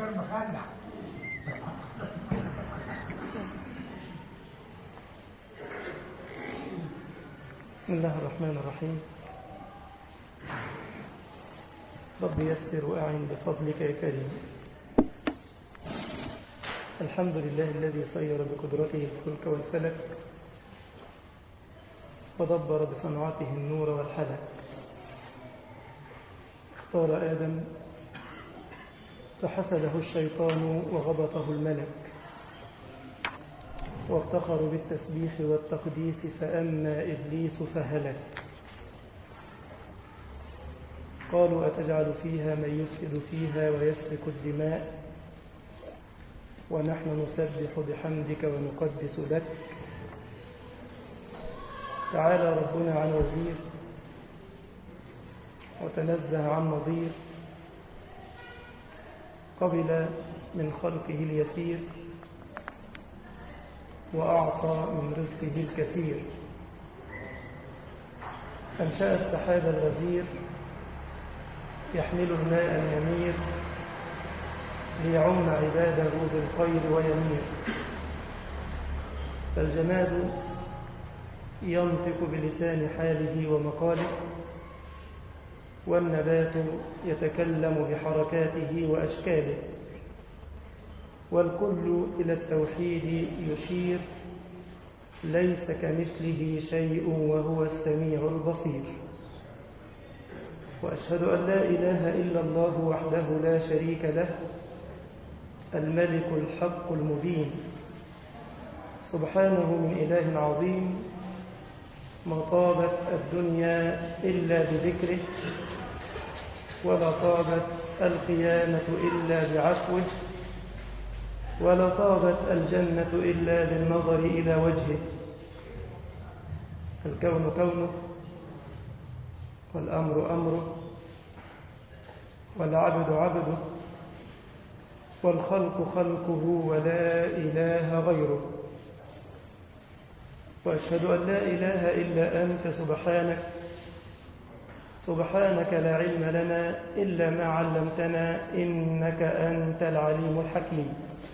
مخلع بسم الله الرحمن الرحيم رب يسر وأعن بفضلك يا كريم الحمد لله الذي صير بقدرته الفلك والفلك ودبر بصنعته النور والحلك اختار آدم فحسده الشيطان وغبطه الملك وافتخروا بالتسبيح والتقديس فأما إبليس فهلك قالوا أتجعل فيها من يفسد فيها ويسفك الدماء ونحن نسبح بحمدك ونقدس لك تعالى ربنا عن وزير وتنزه عن نظير قبل من خلقه اليسير وأعطى من رزقه الكثير أنشأ السحاب الغزير يحمل الماء اليمير ليعم عباده بالخير ويمير فالجماد ينطق بلسان حاله ومقاله والنبات يتكلم بحركاته وأشكاله والكل إلى التوحيد يشير ليس كمثله شيء وهو السميع البصير وأشهد أن لا إله إلا الله وحده لا شريك له الملك الحق المبين سبحانه من إله عظيم ما طابت الدنيا إلا بذكره ولا طابت القيامة إلا بعفوه ولا طابت الجنة إلا بالنظر إلى وجهه الكون كونه والأمر أمره والعبد عبده والخلق خلقه ولا إله غيره وأشهد أن لا إله إلا أنت سبحانك سبحانك لا علم لنا إلا ما علمتنا إنك أنت العليم الحكيم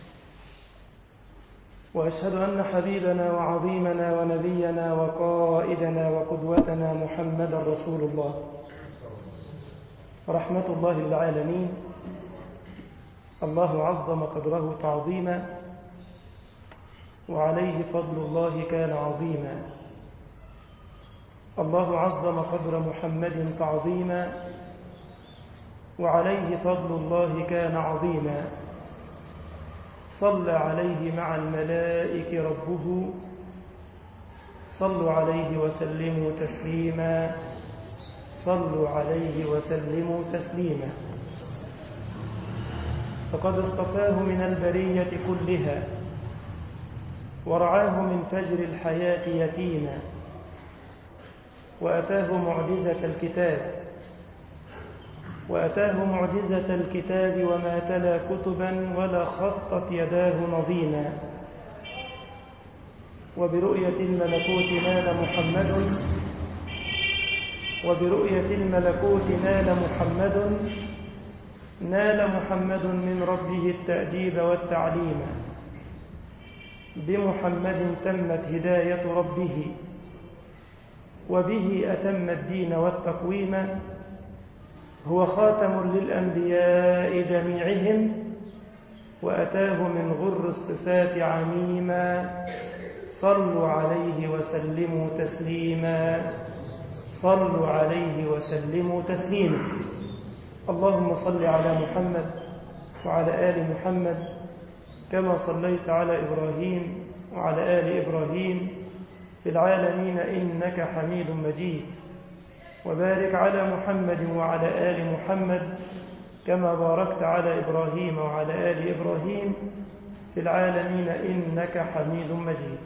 وأشهد أن حبيبنا وعظيمنا ونبينا وقائدنا وقدوتنا محمدا رسول الله رحمة الله للعالمين الله عظم قدره تعظيما وعليه فضل الله كان عظيما الله عظم قدر محمد تعظيما وعليه فضل الله كان عظيما صلى عليه مع الملائك ربه صلوا عليه وسلموا تسليما صلوا عليه وسلموا تسليما فقد اصطفاه من البرية كلها ورعاه من فجر الحياة يتيما وأتاه معجزة الكتاب وأتاه معجزة الكتاب وما تلا كتبا ولا خطت يداه نظيما وبرؤية الملكوت نال محمد وبرؤية الملكوت نال محمد نال محمد من ربه التأديب والتعليم بمحمد تمت هداية ربه وبه أتم الدين والتقويم هو خاتم للأنبياء جميعهم وأتاه من غر الصفات عميما صلوا عليه وسلموا تسليما صلوا عليه وسلموا تسليما اللهم صل على محمد وعلى آل محمد كما صليت على إبراهيم وعلى آل إبراهيم في العالمين إنك حميد مجيد وبارك على محمد وعلى آل محمد كما باركت على إبراهيم وعلى آل إبراهيم في العالمين إنك حميد مجيد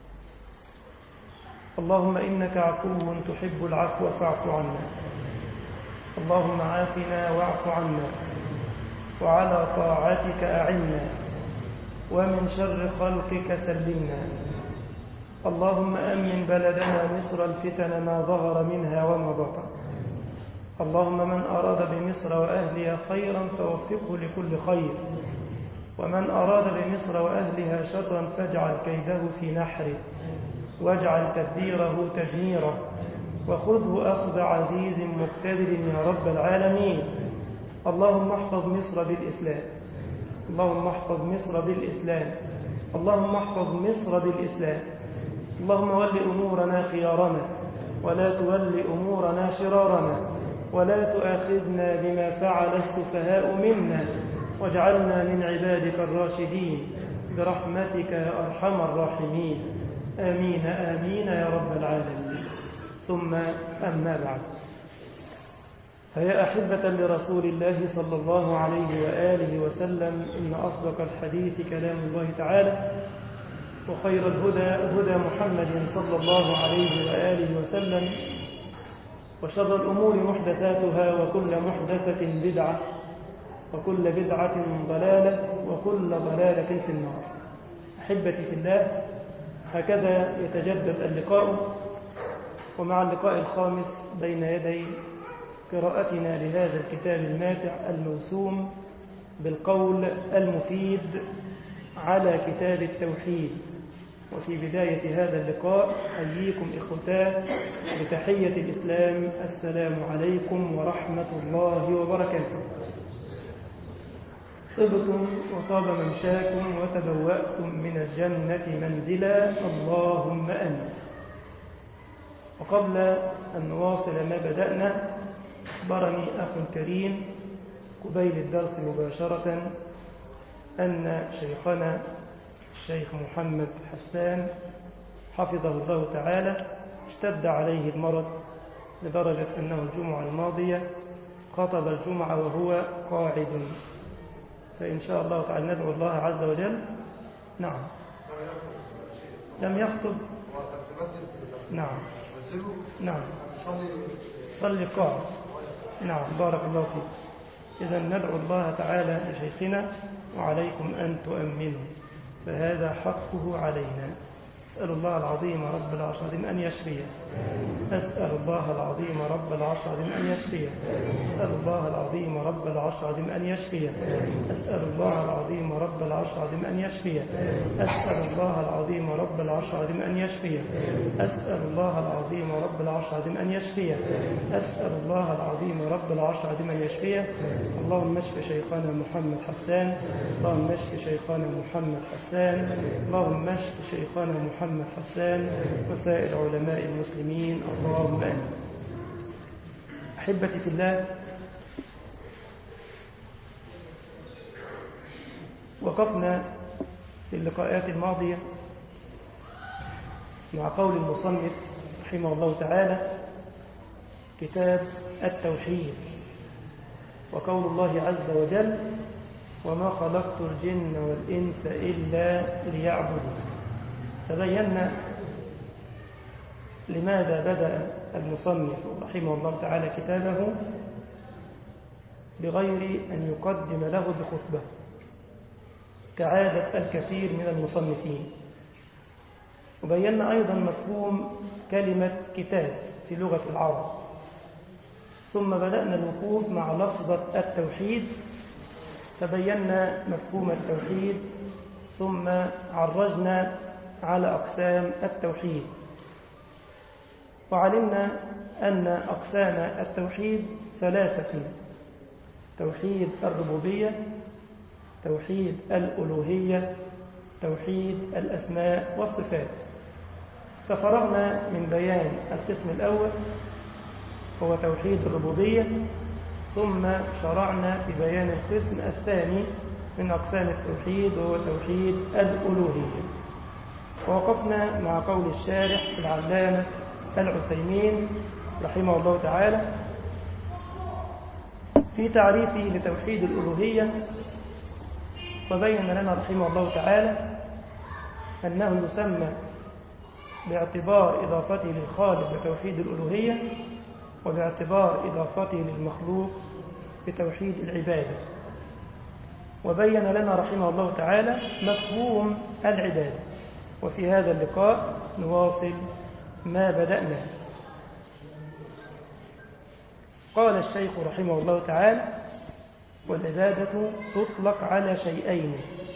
اللهم إنك عفو تحب العفو فاعف عنا اللهم عافنا واعف عنا وعلى طاعتك أعنا ومن شر خلقك سلمنا اللهم أمن بلدنا مصر الفتن ما ظهر منها وما بطن اللهم من أراد بمصر وأهلها خيرا فوفقه لكل خير ومن أراد بمصر وأهلها شرا فاجعل كيده في نحره واجعل تدبيره تدميره وخذه أخذ عزيز مقتدر يا رب العالمين اللهم احفظ مصر بالإسلام اللهم احفظ مصر بالإسلام اللهم احفظ مصر بالإسلام اللهم ول أمورنا خيارنا ولا تول أمورنا شرارنا ولا تؤاخذنا بما فعل السفهاء منا واجعلنا من عبادك الراشدين برحمتك يا أرحم الراحمين آمين آمين يا رب العالمين ثم أما بعد فيا أحبة لرسول الله صلى الله عليه وآله وسلم إن أصدق الحديث كلام الله تعالى وخير الهدى هدى محمد صلى الله عليه وآله وسلم وشر الأمور محدثاتها وكل محدثة بدعة وكل بدعة ضلالة وكل ضلالة في النار أحبتي في الله هكذا يتجدد اللقاء ومع اللقاء الخامس بين يدي قراءتنا لهذا الكتاب الماتع الموسوم بالقول المفيد على كتاب التوحيد وفي بداية هذا اللقاء أحييكم إخوتاه بتحية الإسلام السلام عليكم ورحمة الله وبركاته طبتم وطاب ممشاكم وتبوأتم من الجنة منزلا اللهم أمين وقبل أن نواصل ما بدأنا أخبرني أخ كريم قبيل الدرس مباشرة أن شيخنا الشيخ محمد حسان حفظه الله تعالى اشتد عليه المرض لدرجة أنه الجمعة الماضية خطب الجمعة وهو قاعد فإن شاء الله تعالى ندعو الله عز وجل نعم لم يخطب نعم نعم صلي قاعد نعم بارك الله فيك إذا ندعو الله تعالى لشيخنا وعليكم أن تؤمنوا فهذا حقه علينا أسأل الله العظيم رب العرش العظيم أن يشفيه أسأل الله العظيم رب العرش العظيم أن يشفيه أسأل الله العظيم رب العرش العظيم أن يشفيه أسأل الله العظيم رب العرش العظيم أن يشفيه أسأل الله العظيم رب العرش العظيم أن يشفيه أسأل الله العظيم رب العرش العظيم أن يشفيه أسأل الله العظيم رب العرش العظيم أن يشفيه اللهم اشف شيخنا محمد حسان اللهم اشف شيخنا محمد حسان اللهم اشف شيخنا محمد محمد حسان وسائر علماء المسلمين اللهم آمين أحبتي في الله وقفنا في اللقاءات الماضية مع قول المصنف رحمه الله تعالى كتاب التوحيد وقول الله عز وجل وما خلقت الجن والإنس إلا ليعبدون تبينا لماذا بدأ المصنف رحمه الله تعالى كتابه بغير أن يقدم له بخطبة كعادة الكثير من المصنفين وبينا أيضا مفهوم كلمة كتاب في لغة العرب ثم بدأنا الوقوف مع لفظة التوحيد تبينا مفهوم التوحيد ثم عرجنا على أقسام التوحيد وعلمنا أن أقسام التوحيد ثلاثة توحيد الربوبية توحيد الألوهية توحيد الأسماء والصفات ففرغنا من بيان القسم الأول هو توحيد الربوبية ثم شرعنا في بيان القسم الثاني من أقسام التوحيد وهو توحيد الألوهية ووقفنا مع قول الشارح العلامة العثيمين رحمه الله تعالى في تعريفه لتوحيد الألوهية وبين لنا رحمه الله تعالى أنه يسمى باعتبار إضافته للخالق بتوحيد الألوهية وباعتبار إضافته للمخلوق بتوحيد العبادة وبين لنا رحمه الله تعالى مفهوم العبادة وفي هذا اللقاء نواصل ما بدأنا قال الشيخ رحمه الله تعالى والعبادة تطلق على شيئين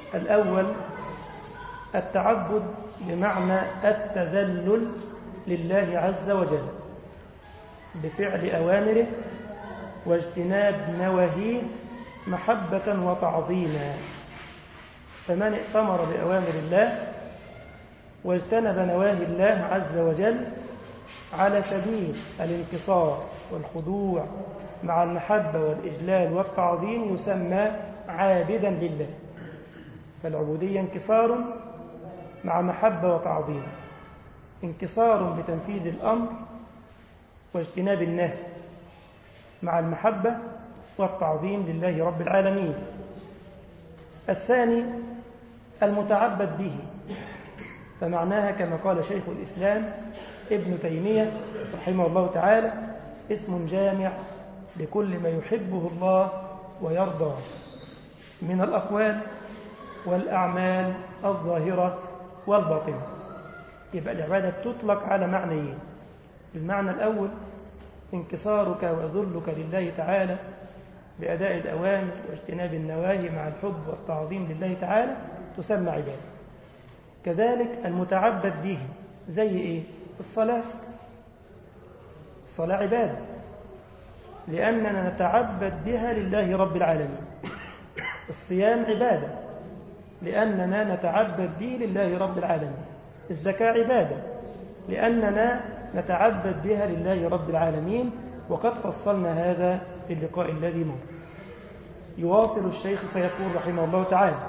الأول التعبد بمعنى التذلل لله عز وجل بفعل أوامره واجتناب نواهيه محبة وتعظيما فمن ائتمر بأوامر الله واجتنب نواهي الله عز وجل على سبيل الانتصار والخضوع مع المحبة والإجلال والتعظيم يسمى عابدا لله فالعبودية انكسار مع محبة وتعظيم انكسار بتنفيذ الأمر واجتناب النهي مع المحبة والتعظيم لله رب العالمين الثاني المتعبد به فمعناها كما قال شيخ الإسلام ابن تيمية رحمه الله تعالى اسم جامع لكل ما يحبه الله ويرضاه من الأقوال والأعمال الظاهرة والباطنة يبقى العبادة تطلق على معنيين المعنى الأول انكسارك وذلك لله تعالى بأداء الأوامر واجتناب النواهي مع الحب والتعظيم لله تعالى تسمى عبادة كذلك المتعبد به زي إيه؟ الصلاة الصلاة عبادة لأننا نتعبد بها لله رب العالمين الصيام عبادة لأننا نتعبد به لله رب العالمين الزكاة عبادة لأننا نتعبد بها لله رب العالمين وقد فصلنا هذا في اللقاء الذي مر يواصل الشيخ فيقول رحمه الله تعالى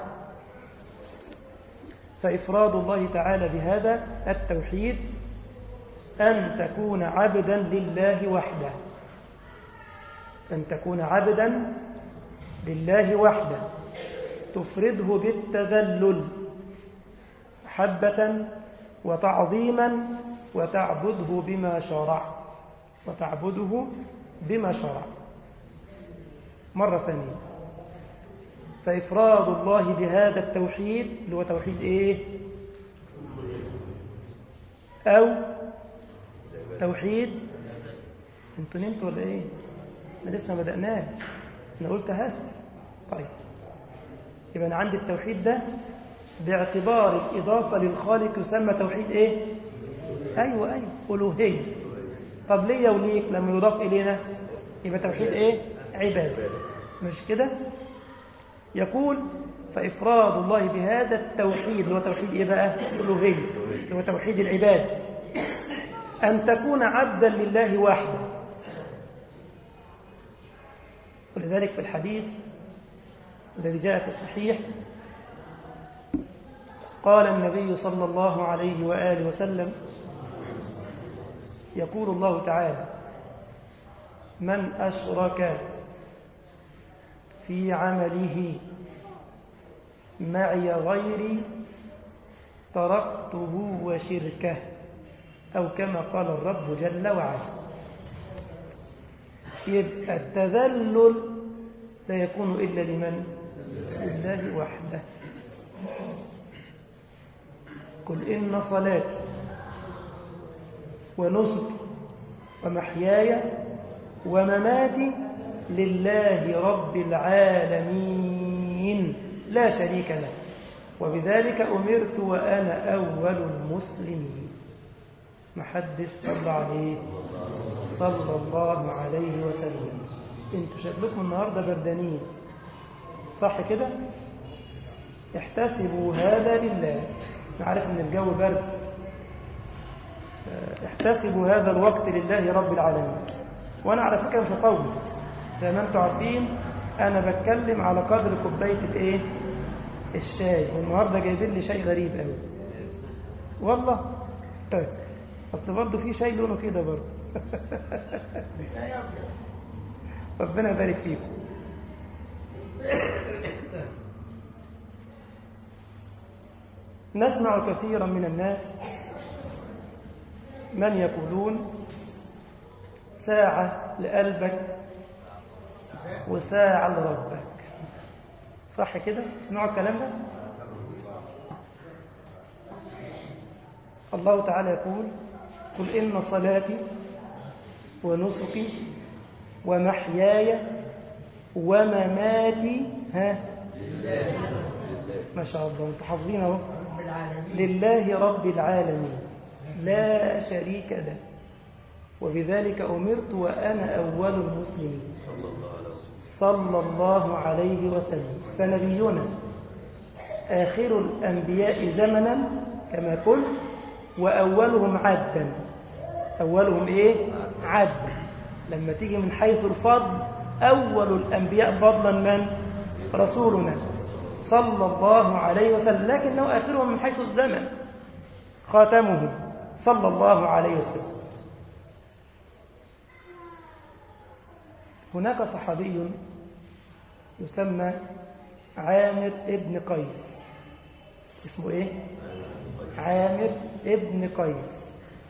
فإفراد الله تعالى بهذا التوحيد أن تكون عبدا لله وحده أن تكون عبدا لله وحده تفرده بالتذلل حبة وتعظيما وتعبده بما شرع وتعبده بما شرع مرة ثانية فإفراد الله بهذا التوحيد اللي هو توحيد إيه أو توحيد انتوا نمتوا ولا إيه احنا لسه ما بدأناه أنا قلت هسه طيب يبقى أنا عندي التوحيد ده باعتبار الإضافة للخالق يسمى توحيد إيه أيوة أيوة ألوهية طب ليه وليك لما يضاف إلينا يبقى توحيد إيه عبادة مش كده يقول فإفراد الله بهذا التوحيد اللي هو توحيد إيه بقى ألوهية اللي هو توحيد العبادة أن تكون عبدا لله وحده ولذلك في الحديث الذي جاء في الصحيح قال النبي صلى الله عليه وآله وسلم يقول الله تعالى من أشرك في عمله معي غيري تركته وشركه أو كما قال الرب جل وعلا يبقى التذلل لا يكون إلا لمن لله وحده قل إن صلاتي ونسكي ومحياي ومماتي لله رب العالمين لا شريك له وبذلك أمرت وأنا أول المسلمين محدش صلى عليه صلى الله عليه وسلم انتوا شكلكم النهاردة بردانين صح كده احتسبوا هذا لله نعرف ان الجو برد احتسبوا هذا الوقت لله رب العالمين وانا على فكره مش هطول زي ما انتم عارفين انا بتكلم على قدر كوبايه الايه الشاي والنهارده جايبين لي شاي غريب قوي والله طيب اصل برضه في شاي لونه كده برضه ربنا يبارك فيكم نسمع كثيرا من الناس من يقولون ساعة لقلبك وساعة لربك صح كده؟ اسمعوا الكلام ده؟ الله تعالى يقول قل إن صلاتي ونسكي ومحياي ومماتي ها ما شاء الله انتوا حافظين اهو لله رب العالمين لا شريك له وبذلك أمرت وأنا أول المسلمين صلى الله عليه وسلم فنبينا آخر الأنبياء زمنا كما قلت وأولهم عدا أولهم إيه؟ عدا لما تيجي من حيث الفضل أول الأنبياء فضلا من؟ رسولنا صلى الله عليه وسلم لكنه آخرهم من حيث الزمن خاتمه صلى الله عليه وسلم هناك صحابي يسمى عامر ابن قيس اسمه ايه عامر ابن قيس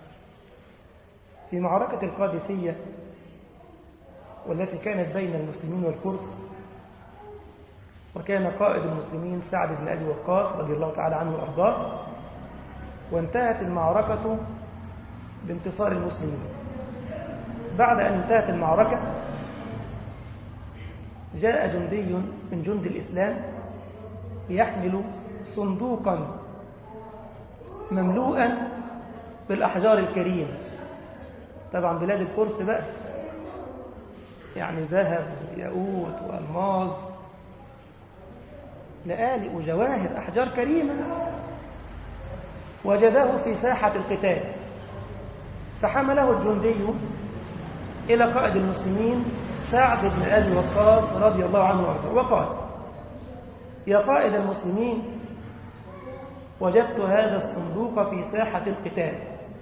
في معركة القادسية والتي كانت بين المسلمين والفرس وكان قائد المسلمين سعد بن أبي وقاص رضي الله تعالى عنه وأرضاه وانتهت المعركة بانتصار المسلمين بعد أن انتهت المعركة جاء جندي من جند الإسلام يحمل صندوقا مملوءا بالأحجار الكريمة طبعا بلاد الفرس بقى يعني ذهب ياقوت والماظ لآلئ وجواهر أحجار كريمة وجده في ساحة القتال فحمله الجندي إلى قائد المسلمين سعد بن أبي وقاص رضي الله عنه وارضاه وقال يا قائد المسلمين وجدت هذا الصندوق في ساحة القتال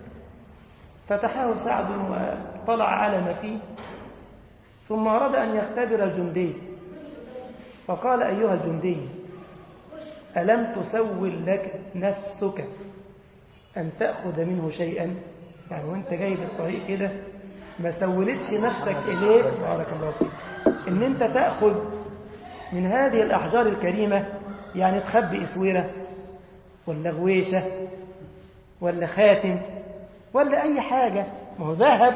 فتحاه سعد وطلع على ما فيه ثم أراد أن يختبر الجندي فقال أيها الجندي ألم تسول لك نفسك أن تأخذ منه شيئا يعني وانت جاي في الطريق كده ما سولتش نفسك إليه بارك الله فيك إن أنت تأخذ من هذه الأحجار الكريمة يعني تخبي إسورة ولا غويشة ولا خاتم ولا أي حاجة ما هو ذهب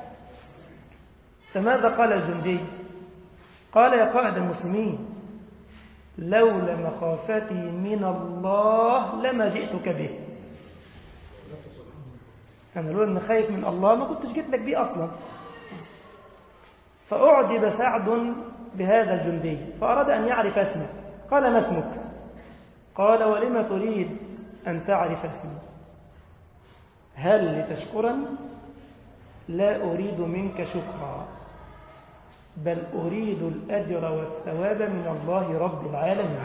فماذا قال الجندي قال يا قائد المسلمين لولا مخافتي من الله لما جئتك به أنا لولا أني خايف من الله ما كنتش جيت لك بيه أصلا فأعجب سعد بهذا الجندي فأراد أن يعرف اسمه قال ما اسمك قال ولم تريد أن تعرف اسمي هل لتشكرا لا أريد منك شكرا بل أريد الأجر والثواب من الله رب العالمين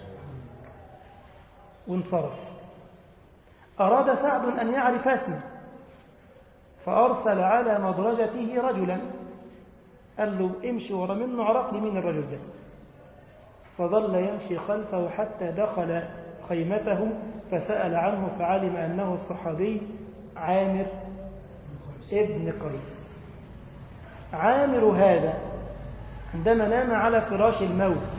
وانصرف أراد سعد أن يعرف اسمه فأرسل على مدرجته رجلا قال له امشي ورا منه عرف لي مين الرجل ده فظل يمشي خلفه حتى دخل خيمته فسأل عنه فعلم أنه الصحابي عامر ابن قيس عامر هذا عندما نام على فراش الموت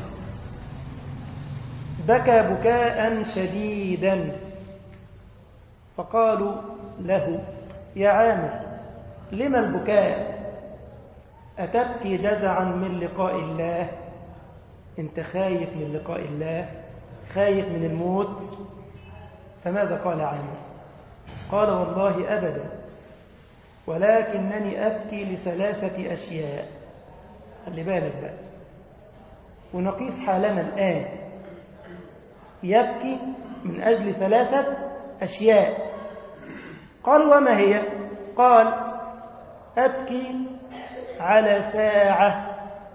بكى بكاء شديدا فقالوا له يا عامر لما البكاء أتبكي جزعا من لقاء الله انت خايف من لقاء الله خايف من الموت فماذا قال عامر قال والله أبدا ولكنني أبكي لثلاثة أشياء خلي بالك بقى ونقيس حالنا الآن يبكي من أجل ثلاثة أشياء قال وما هي قال أبكي على ساعة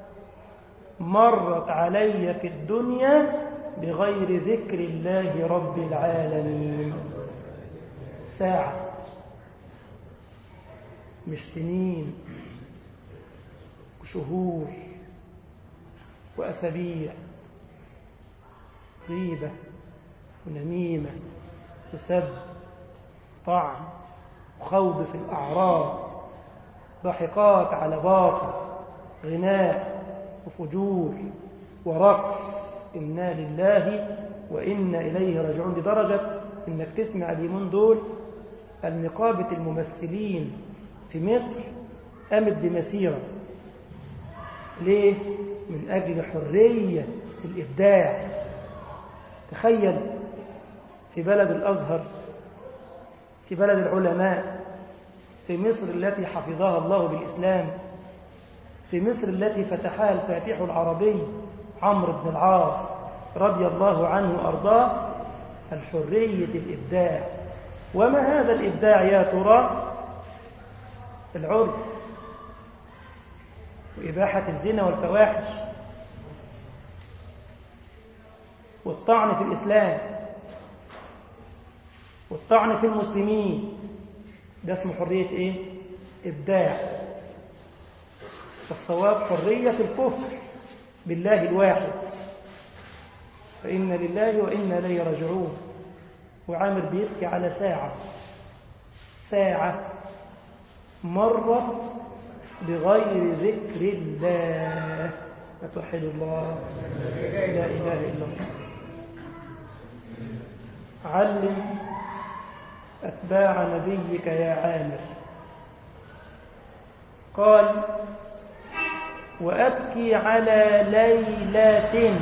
مرت علي في الدنيا بغير ذكر الله رب العالمين ساعة مش سنين وشهور وأسابيع غيبة ونميمة وسب طعن وخوض في الأعراض ضحكات على باطل غناء وفجور ورقص إنا لله وإنا إليه راجعون لدرجة إنك تسمع اليومين دول النقابة الممثلين في مصر قامت بمسيرة ليه؟ من أجل حرية الإبداع تخيل في بلد الأزهر في بلد العلماء في مصر التي حفظها الله بالإسلام في مصر التي فتحها الفاتح العربي عمرو بن العاص رضي الله عنه وأرضاه الحرية الإبداع وما هذا الإبداع يا ترى العرف وإباحة الزنا والفواحش والطعن في الإسلام والطعن في المسلمين ده اسمه حرية إيه؟ إبداع الصواب حرية في الكفر بالله الواحد فإن لله وإنا إليه راجعون وعامر بيبكي على ساعة ساعة مرت بغير ذكر الله أتوحد الله لا إله إلا الله علم أتباع نبيك يا عامر قال وأبكي على ليلة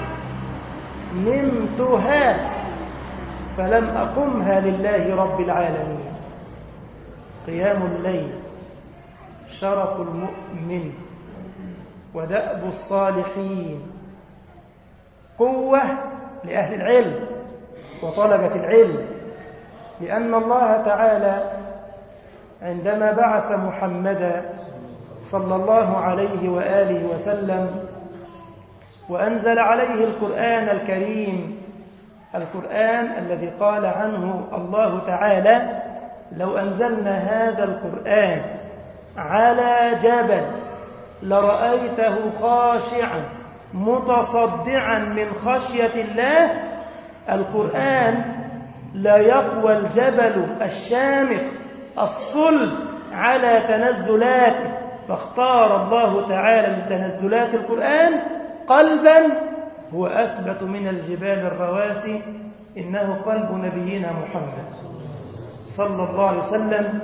نمتها فلم أقمها لله رب العالمين قيام الليل شرف المؤمن ودأب الصالحين قوة لأهل العلم وطلبة العلم لأن الله تعالى عندما بعث محمدا صلى الله عليه وآله وسلم وأنزل عليه القرآن الكريم القرآن الذي قال عنه الله تعالى لو أنزلنا هذا القرآن على جبل لرأيته خاشعا متصدعا من خشية الله القرآن لا يقوى الجبل الشامخ الصلب على تنزلاته فاختار الله تعالى من تنزلات القرآن قلبا هو أثبت من الجبال الرواسي إنه قلب نبينا محمد صلى الله عليه وسلم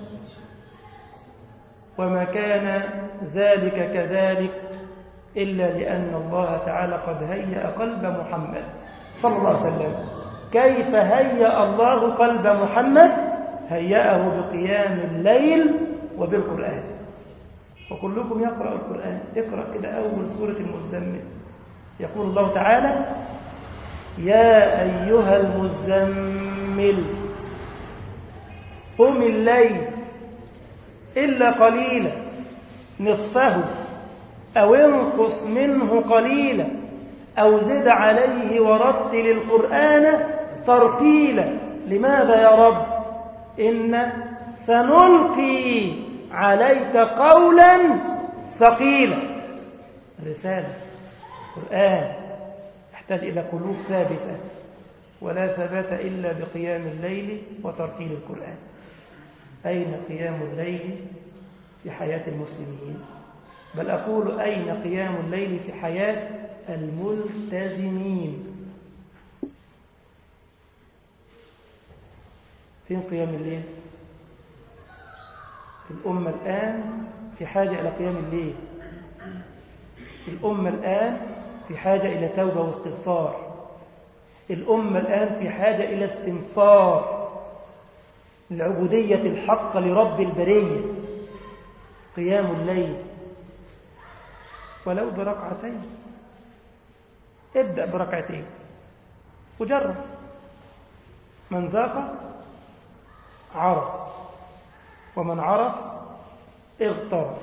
وما كان ذلك كذلك إلا لأن الله تعالى قد هيأ قلب محمد صلى الله عليه وسلم كيف هيأ الله قلب محمد هيأه بقيام الليل وبالقرآن وكلكم يقرأ القرآن اقرأ كده أول سورة المزمل يقول الله تعالى يا أيها المزمل قم الليل إلا قليلا نصفه أو انقص منه قليلا أو زد عليه ورتل القرآن ترتيلا لماذا يا رب إن سنلقي عليك قولا ثقيلا رسالة قرآن يحتاج إلى قلوب ثابتة ولا ثبات إلا بقيام الليل وترتيل القرآن أين قيام الليل في حياة المسلمين بل أقول أين قيام الليل في حياة الملتزمين فين قيام الليل الأمة الآن في حاجة إلى قيام الليل الأمة الآن في حاجة إلى توبة واستغفار الأمة الآن في حاجة إلى استنفار العبودية الحق لرب البرية قيام الليل ولو بركعتين ابدأ بركعتين وجرب من ذاق عرف ومن عرف اغترف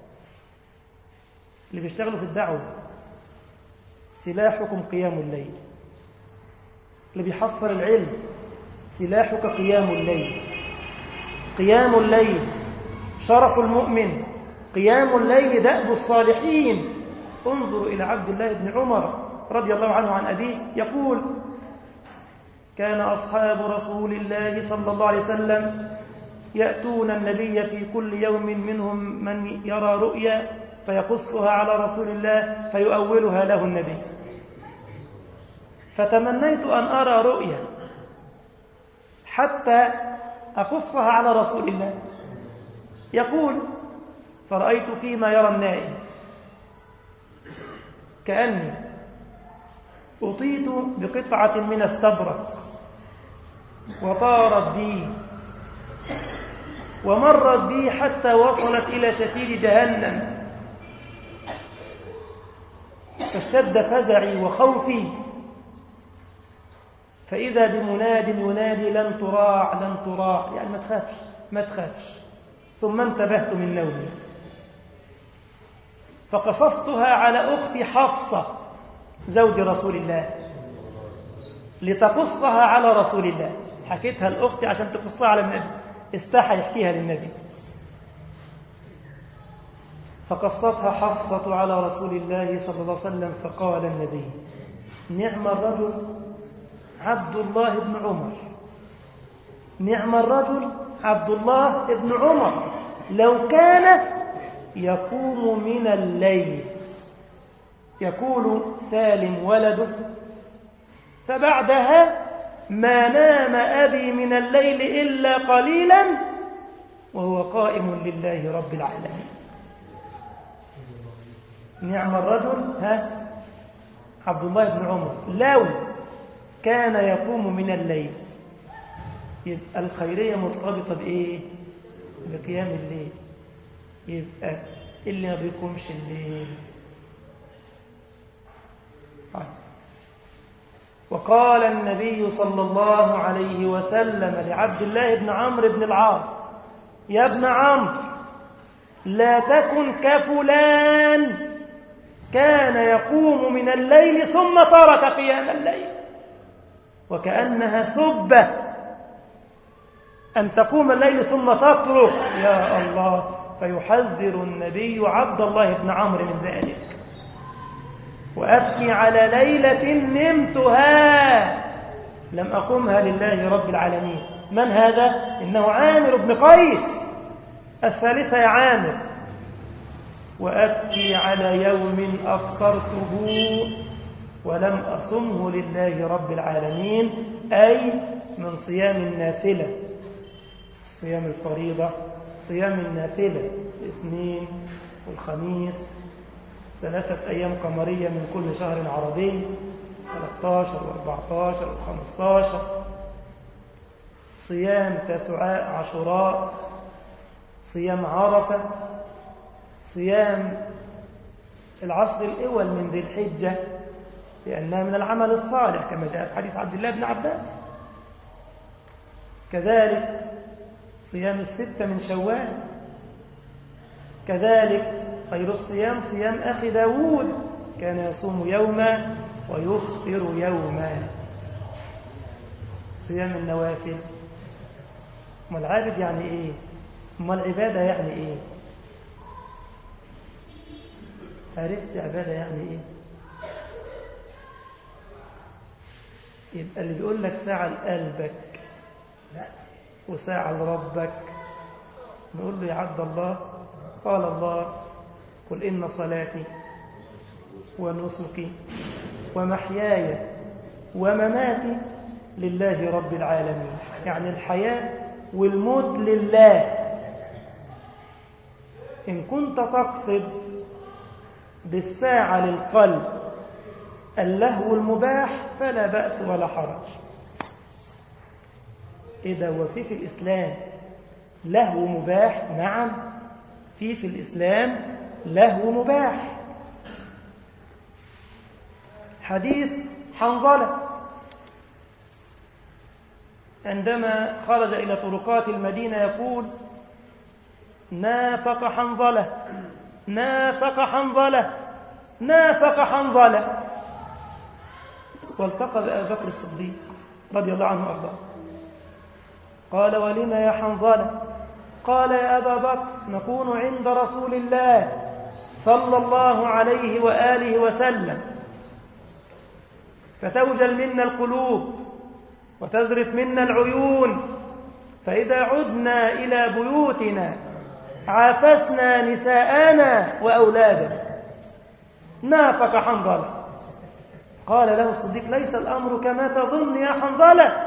اللي بيشتغلوا في الدعوة سلاحكم قيام الليل اللي بيحصل العلم سلاحك قيام الليل قيام الليل شرف المؤمن قيام الليل دأب الصالحين انظروا إلى عبد الله بن عمر رضي الله عنه عن أبيه يقول كان أصحاب رسول الله صلى الله عليه وسلم يأتون النبي في كل يوم منهم من يرى رؤيا فيقصها على رسول الله فيؤولها له النبي فتمنيت أن أرى رؤيا حتى أقصها على رسول الله يقول فرأيت فيما يرى النائم كأني أطيت بقطعة من استبرق وطارت بي ومرت بي حتى وصلت إلى شفير جهنم فاشتد فزعي وخوفي فإذا بمناد ينادي لن تراع لن تراع يعني ما تخافش ما تخافش ثم انتبهت من نومي فقصصتها على أختي حفصة زوج رسول الله لتقصها على رسول الله حكيتها لأختي عشان تقصها على النبي استحى يحكيها للنبي فقصتها حفصة على رسول الله صلى الله عليه وسلم فقال النبي نعم الرجل عبد الله بن عمر نعم الرجل عبد الله بن عمر لو كان يقوم من الليل يقول سالم ولده فبعدها ما نام أبي من الليل إلا قليلا وهو قائم لله رب العالمين نعم الرجل ها عبد الله بن عمر لو كان يقوم من الليل يبقى الخيرية مرتبطة بإيه بقيام الليل يبقى اللي ما بيقومش الليل طيب وقال النبي صلى الله عليه وسلم لعبد الله بن عمرو بن العاص يا ابن عمرو لا تكن كفلان كان يقوم من الليل ثم ترك قيام الليل وكأنها سبة أن تقوم الليل ثم تترك يا الله فيحذر النبي عبد الله بن عمرو من ذلك وأبكي على ليلة نمتها لم أقمها لله رب العالمين من هذا؟ إنه عامر بن قيس الثالثة يا عامر وأبكي على يوم أفطرته ولم أصمه لله رب العالمين أي من صيام النافلة صيام الفريضة صيام النافلة الاثنين والخميس ثلاثة أيام قمرية من كل شهر عربي 13 و14 و15 صيام تسعاء عاشوراء صيام عرفة صيام العصر الأول من ذي الحجة لأنها من العمل الصالح كما جاء في حديث عبد الله بن عباس كذلك صيام الستة من شوال كذلك خير الصيام صيام أخي داود كان يصوم يوما ويفطر يوما صيام النوافل ما العابد يعني ايه ما العبادة يعني ايه عرفت عبادة يعني ايه يبقى اللي بيقول لك ساعة لقلبك وساعة لربك نقول له يا عبد الله قال الله قل إن صلاتي ونسكي ومحياي ومماتي لله رب العالمين يعني الحياة والموت لله إن كنت تقصد بالساعة للقلب اللهو المباح فلا بأس ولا حرج إذا وفي في الإسلام لهو مباح نعم في في الإسلام لهو مباح حديث حنظلة عندما خرج إلى طرقات المدينة يقول نافق حنظلة نافق حنظلة نافق حنظلة والتقى بأبي بكر الصديق رضي الله عنه وأرضاه قال ولم يا حنظلة قال يا أبا بكر نكون عند رسول الله صلى الله عليه وآله وسلم فتوجل منا القلوب وتذرف منا العيون فإذا عدنا إلى بيوتنا عافسنا نساءنا وأولادنا نافق حنظلة قال له الصديق ليس الأمر كما تظن يا حنظلة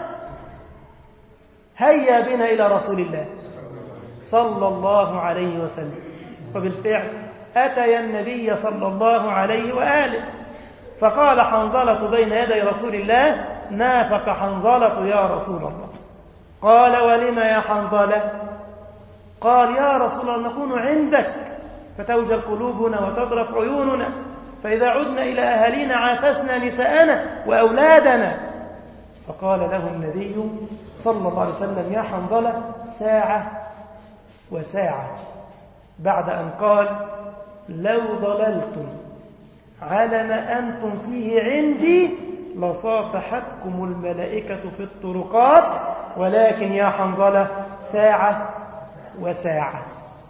هيا بنا إلى رسول الله صلى الله عليه وسلم وبالفعل أتي النبي صلى الله عليه وآله فقال حنظلة بين يدي رسول الله نافق حنظلة يا رسول الله قال ولم يا حنظلة قال يا رسول الله نكون عندك فتوجل قلوبنا وتضرف عيوننا فإذا عدنا إلى أهالينا عافسنا نساءنا وأولادنا فقال له النبي صلى الله عليه وسلم يا حنظلة ساعة وساعة بعد أن قال لو ضللتم على ما أنتم فيه عندي لصافحتكم الملائكة في الطرقات ولكن يا حنظلة ساعة وساعة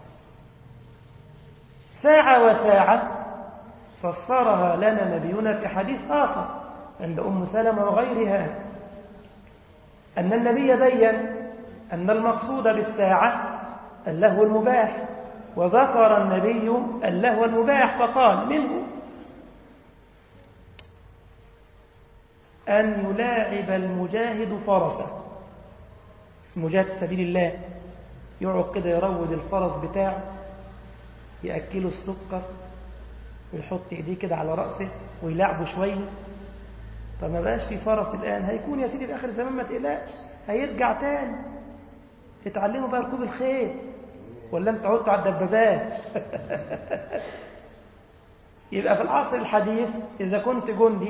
ساعة وساعة فسرها لنا نبينا في حديث آخر عند أم سلمة وغيرها أن النبي بين أن المقصود بالساعة اللهو المباح وذكر النبي اللهو المباح فقال منه أن يلاعب المجاهد فرسه المجاهد في سبيل الله يقعد كده يروض الفرس بتاعه يأكله السكر ويحط ايديه كده على رأسه ويلعبه شوية طب ما بقاش في فرس الآن هيكون يا سيدي في آخر الزمان ما تقلقش هيرجع تاني اتعلموا بقى ركوب الخيل ولا انت عدتوا على الدبابات يبقى في العصر الحديث إذا كنت جندي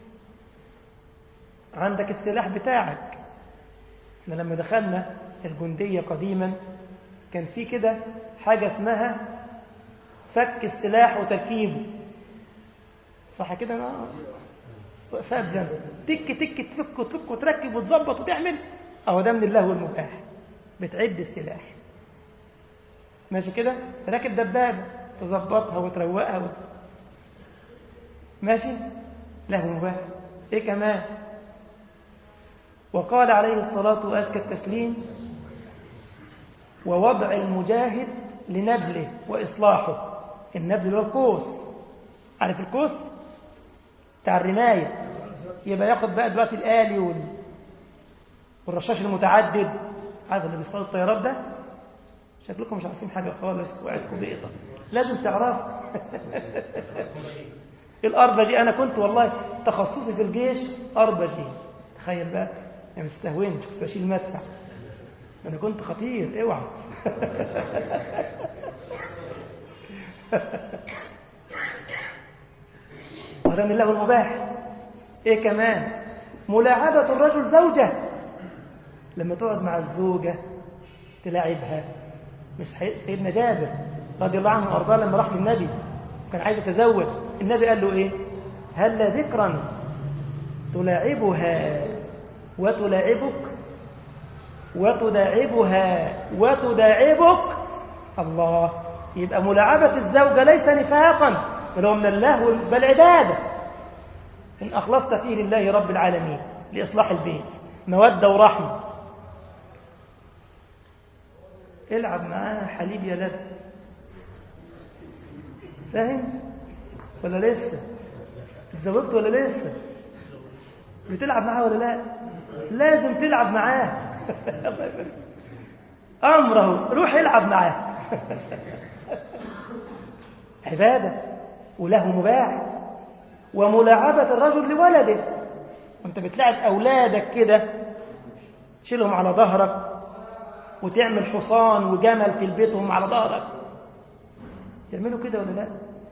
عندك السلاح بتاعك احنا لما دخلنا الجندية قديما كان في كده حاجة اسمها فك السلاح وتركيبه صح كده انا فابدا تك تك تفك وتفك وتركب وتظبط وتعمل اهو ده من اللهو المباح بتعد السلاح ماشي كده راكب دبابه تظبطها وتروقها و... ماشي لهو مباح ايه كمان وقال عليه الصلاة وأزكى التسليم ووضع المجاهد لنبله وإصلاحه النبل هو القوس عارف القوس بتاع الرماية يبقى ياخد بقى دلوقتي الآلي وال... والرشاش المتعدد عارف اللي بيصطاد الطيارات ده شكلكم مش عارفين حاجة خالص وقعدكم بيضة لازم تعرفوا الأربة دي أنا كنت والله تخصصي في الجيش أربة دي تخيل بقى يعني ما تستهونش كنت بشيل مدفع أنا كنت خطير اوعى وهذا من الله المباح ايه كمان ملاعبة الرجل زوجة لما تقعد مع الزوجة تلاعبها مش سيدنا جابر رضي الله عنه وارضاه لما راح للنبي كان عايز يتزوج النبي قال له ايه هل ذكرا تلاعبها وتلاعبك وتداعبها وتداعبك الله يبقى ملاعبة الزوجة ليس نفاقا بل هو من اللهو بل عبادة إن أخلصت فيه لله رب العالمين لإصلاح البيت مودة ورحمة العب معاها حليب يا لد فاهم ولا لسه اتزوجت ولا لسه بتلعب معاها ولا لا لازم تلعب معاه الله يبارك امره روح العب معاه عباده وله مباح وملاعبه الرجل لولده وانت بتلعب اولادك كده تشيلهم على ظهرك وتعمل حصان وجمل في البيت وهم على ظهرك تعملوا كده ولا لا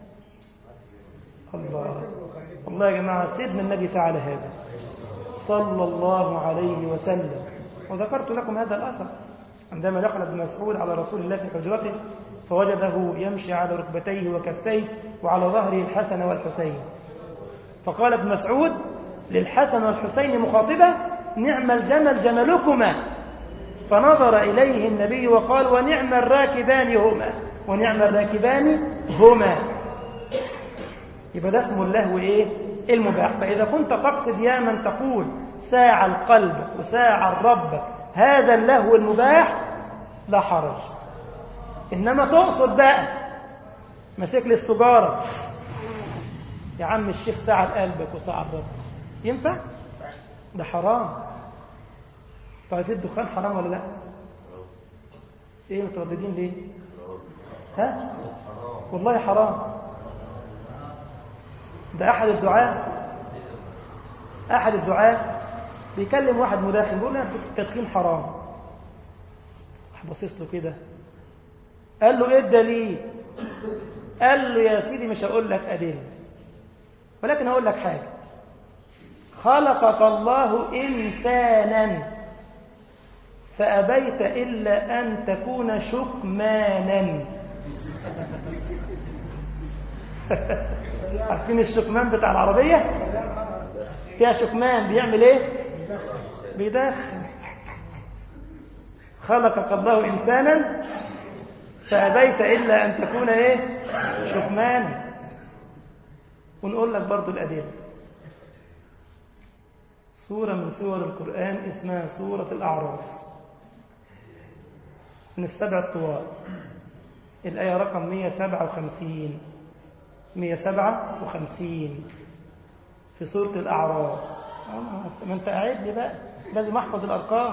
الله والله يا جماعه سيدنا النبي فعل هذا صلى الله عليه وسلم وذكرت لكم هذا الأثر عندما دخل ابن مسعود على رسول الله في حجرته فوجده يمشي على ركبتيه وكفيه وعلى ظهره الحسن والحسين فقال ابن مسعود للحسن والحسين مخاطبة نعم الجمل جملكما فنظر إليه النبي وقال ونعم الراكبان هما ونعم الراكبان هما يبقى ده اسمه اللهو ايه المباح فإذا كنت تقصد يا من تقول ساعة القلب وساعة الرب هذا اللهو المباح لا حرج إنما تقصد بقى مسك لي السجارة يا عم الشيخ ساعة لقلبك وساعة الرب ينفع؟ ده حرام طيب الدخان حرام ولا لا؟ ايه مترددين ليه؟ ها؟ والله حرام ده أحد الدعاء أحد الدعاء بيكلم واحد مداخن بيقول له التدخين حرام بصيص له كده قال له ايه الدليل قال له يا سيدي مش هقول لك أدلة ولكن هقول لك حاجة خلقك الله إنسانا فأبيت إلا أن تكون شكمانا عارفين الشكمان بتاع العربية فيها شكمان بيعمل ايه بيدخن خلقك الله إنسانا فأبيت إلا أن تكون إيه شكمانا ونقول لك برضو الأدلة سورة من سور القرآن اسمها سورة الأعراف من السبع الطوال الآية رقم 157 157 في سورة الأعراف ما أنت قاعد لي بقى لازم أحفظ الأرقام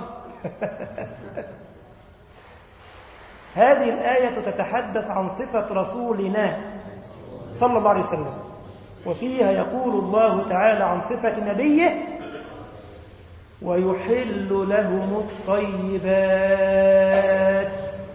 هذه الآية تتحدث عن صفة رسولنا صلى الله عليه وسلم وفيها يقول الله تعالى عن صفة نبيه ويحل لهم الطيبات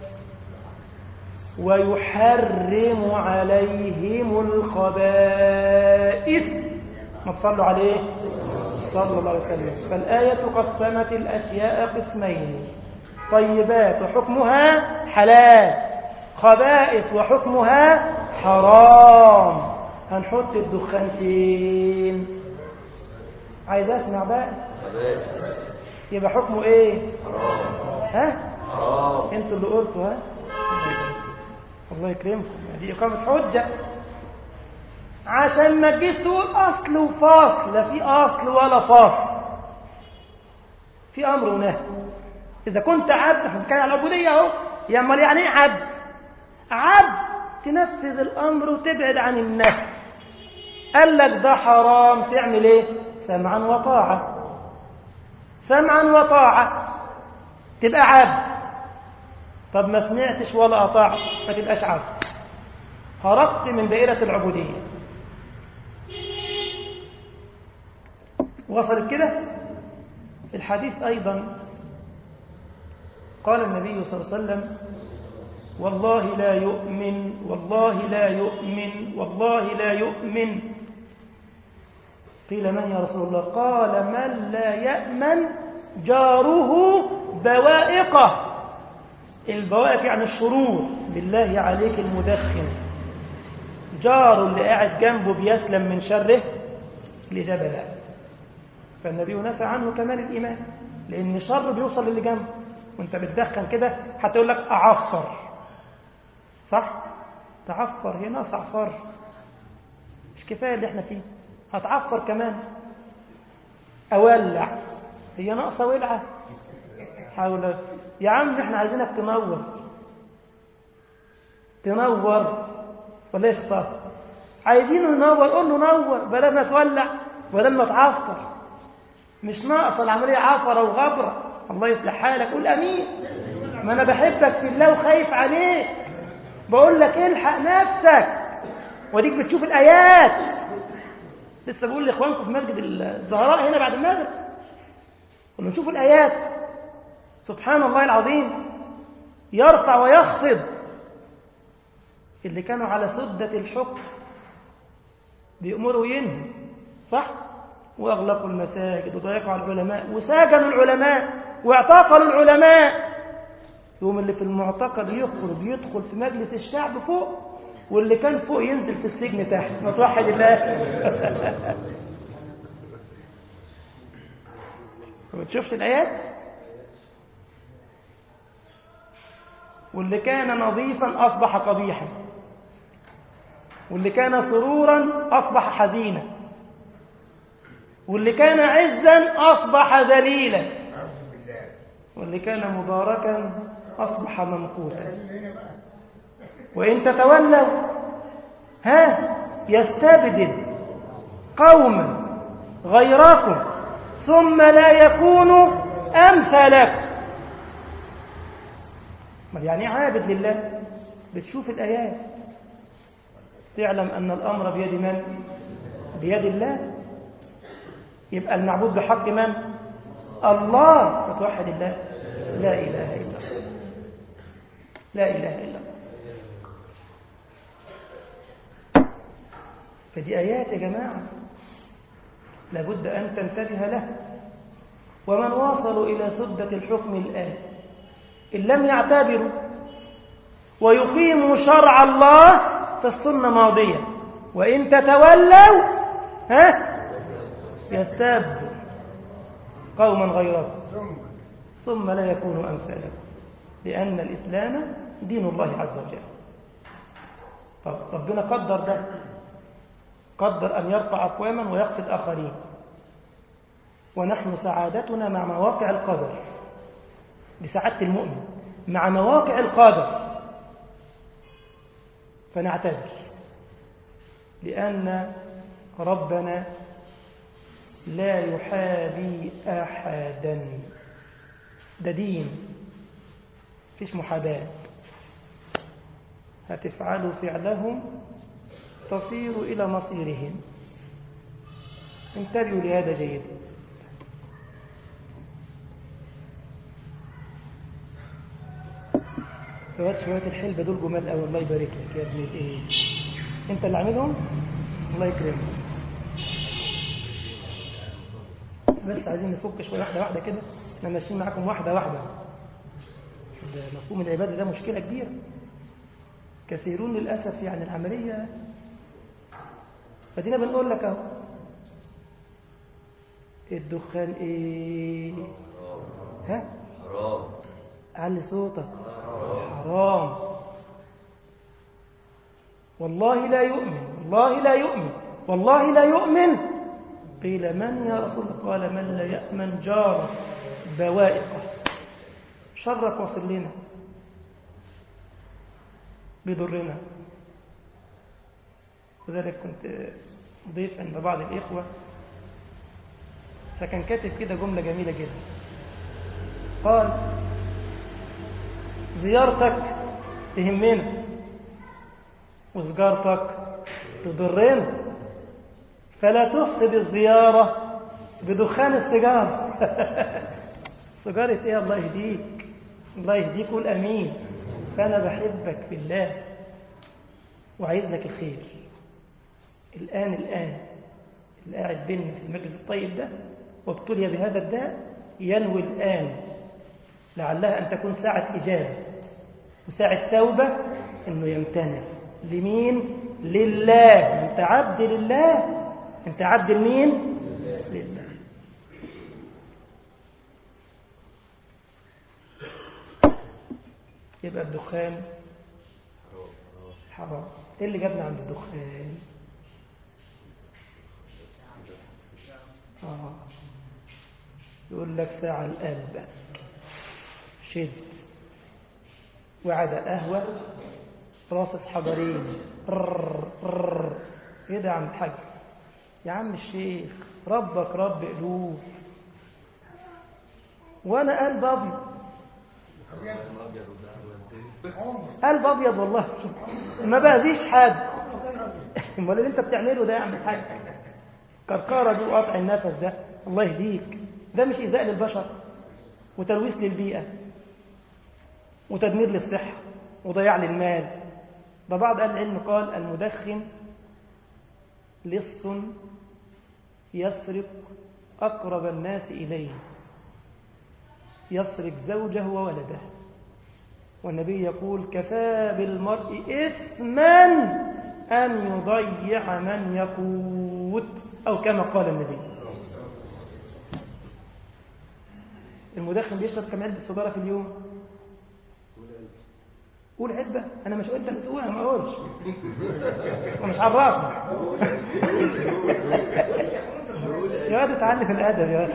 ويحرم عليهم الخبائث ما تصلوا عليه صلى الله عليه وسلم فالآية قسمت الأشياء قسمين طيبات وحكمها حلال خبائث وحكمها حرام هنحط الدخان فين عايز اسمع بقى يبقى حكمه ايه ها انتوا اللي قلتوا ها الله يكرمكم دي اقامه حجه عشان ما تجيش تقول اصل وفاصل لا في اصل ولا فاصل في امر ونهي اذا كنت عبد احنا بنتكلم على العبوديه اهو يا امال يعني ايه عبد عبد تنفذ الامر وتبعد عن النهي قال لك ده حرام تعمل ايه سمعا وطاعه سمعا وطاعه تبقى عبد طب ما سمعتش ولا اطعت ما تبقاش عبد خرجت من دائره العبوديه وصلت كده في الحديث ايضا قال النبي صلى الله عليه وسلم والله لا يؤمن والله لا يؤمن والله لا يؤمن قيل من يا رسول الله قال من لا يأمن جاره بوائقه البوائق يعني الشرور بالله عليك المدخن جاره اللي قاعد جنبه بيسلم من شره الإجابة لا فالنبي نفى عنه كمال الإيمان لأن الشر بيوصل للي جنبه وانت بتدخن كده هتقول لك أعفر صح تعفر هي ناقص عفر مش كفاية اللي احنا فيه هتعفر كمان أولع هي ناقصة ولعة حاول يا عم احنا عايزينك تنور تنور ولا ايش صار عايزينه ينور قول له نور بدل ما تولع بدل ما تعفر مش ناقصه العمليه عفره وغبره الله يصلح حالك قول امين ما انا بحبك في الله وخايف عليك بقول لك الحق نفسك وديك بتشوف الايات لسه بقول لاخوانكم في مسجد الزهراء هنا بعد المغرب قلنا نشوف الايات سبحان الله العظيم يرفع ويخفض اللي كانوا على سدة الحكم بيأمروا وينهوا صح وأغلقوا المساجد وضيقوا على العلماء وساجنوا العلماء واعتقلوا العلماء يوم اللي في المعتقل يخرج يدخل في مجلس الشعب فوق واللي كان فوق ينزل في السجن تحت ما توحد الله ما تشوفش الآيات واللي كان نظيفا أصبح قبيحا واللي كان سرورا أصبح حزينا واللي كان عزا أصبح ذليلا واللي كان مباركا أصبح ممقوتا وإن تتولوا ها يستبدل قوما غيركم ثم لا يكونوا أمثلكم يعني عابد لله بتشوف الآيات تعلم أن الأمر بيد من؟ بيد الله يبقى المعبود بحق من الله فتوحد الله لا إله إلا الله لا إله إلا الله فدي آيات يا جماعة لابد أن تنتبه له ومن واصلوا إلى سدة الحكم الآن إن لم يعتبروا ويقيموا شرع الله فالسنة ماضية وإن تتولوا ها يستبدل قوما غيركم ثم لا يكون أمثالكم لأن الإسلام دين الله عز وجل طب ربنا قدر ده قدر أن يرفع أقواما ويخفض آخرين ونحن سعادتنا مع مواقع القدر بسعادة المؤمن مع مواقع القدر فنعتبر لأن ربنا لا يحابي أحدا ده دين فيش محاباة هتفعلوا فعلهم تصير إلى مصيرهم انتبهوا لهذا جيدا شوية شوية الحلبة دول جمال أوي الله يبارك لك يا ابني إيه أنت اللي عاملهم الله يكرمك بس عايزين نفك شوية واحدة واحدة كده احنا ماشيين معاكم واحدة واحدة ده مفهوم العبادة ده مشكلة كبيرة كثيرون للأسف يعني العملية فدينا بنقول لك اهو الدخان ايه ها حرام علي صوتك حرام والله لا يؤمن والله لا يؤمن والله لا يؤمن قيل من يا رسول الله قال من لا يأمن جاره بوائقه شرك وصل لنا بيضرنا وذلك كنت ضيف عند بعض الإخوة فكان كاتب كده جملة جميلة جدا قال زيارتك تهمنا وسجارتك تضرنا فلا تفسد الزيارة بدخان السيجارة سيجارة ايه الله يهديك الله يهديك قول امين فانا بحبك في الله وعايز لك الخير الآن الآن اللي قاعد بيننا في المجلس الطيب ده وابتلي بهذا الداء ينوي الآن لعلها أن تكون ساعة إجابة وساعة توبة أنه يمتنع لمين؟ لله أنت عبد لله أنت عبد لمين؟ لله يبقى الدخان حرام ايه اللي جابنا عند الدخان آه. يقول لك ساعة القلب شد وعد قهوة راصص حجرين رر رر ايه ده يا عم الحاج يا عم الشيخ ربك رب قلوب وانا قلب ابيض قلب ابيض والله ما باذيش حد امال اللي انت بتعمله ده يا عم الحاج كركاره دي وقطع النفس ده الله يهديك ده مش ايذاء للبشر وتلويث للبيئه وتدمير للصحه وضياع للمال ده بعض اهل العلم قال المدخن لص يسرق اقرب الناس اليه يسرق زوجه وولده والنبي يقول كفى بالمرء إثما أن يضيع من يقوت أو كما قال النبي المدخن بيشرب كم علبة سجارة في اليوم قول علبة أنا مش قلت بتقول أنا ما أقولش ومش عرفني يا واد اتعلم الأدب يا واد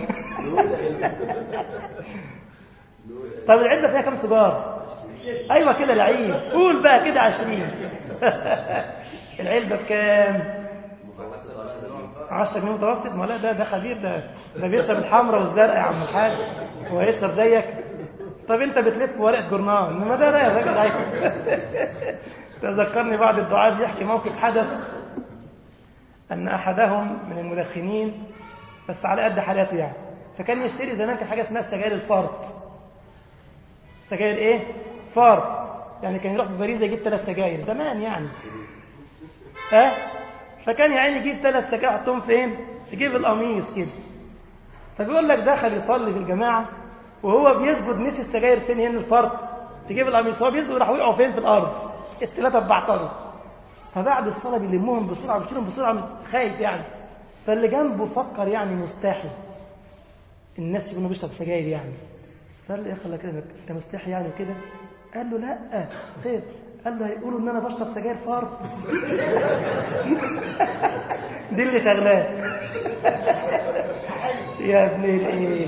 طب العلبة فيها كم سجارة ايوه كده لعيب قول بقى كده عشرين العلبة بكام 10 جنيه متوسط ما لا ده ده خبير ده ده بيشرب الحمراء والزرقاء يا عم الحاج هو هيشرب زيك طب انت بتلف ورقه جورنال انما ده ده يا راجل عايز تذكرني بعض الدعاء بيحكي موقف حدث أن أحدهم من المدخنين بس على قد حالاته يعني فكان يشتري زمان كان حاجة اسمها السجاير الفارط سجاير إيه؟ فارط يعني كان يروح في باريس يجيب ثلاث سجاير زمان يعني ها فكان يعني يجيب ثلاث سجاير يحطهم فين؟ في جيب القميص كده فبيقول لك دخل يصلي في الجماعة وهو بيسجد نسي السجاير فين هنا الفرق تجيب القميص هو بيسجد راح وقعوا فين في الارض الثلاثه بعترض فبعد الصلاه بيلمهم بسرعه بيشيلهم بسرعه خايف يعني فاللي جنبه فكر يعني مستحي الناس يكونوا بيشرب سجاير يعني فقال له يا اخي كده انت مستحي يعني كده قال له لا خير قال له هيقولوا ان انا بشرب سجاير فرق دي اللي شغلاه يا ابن الايه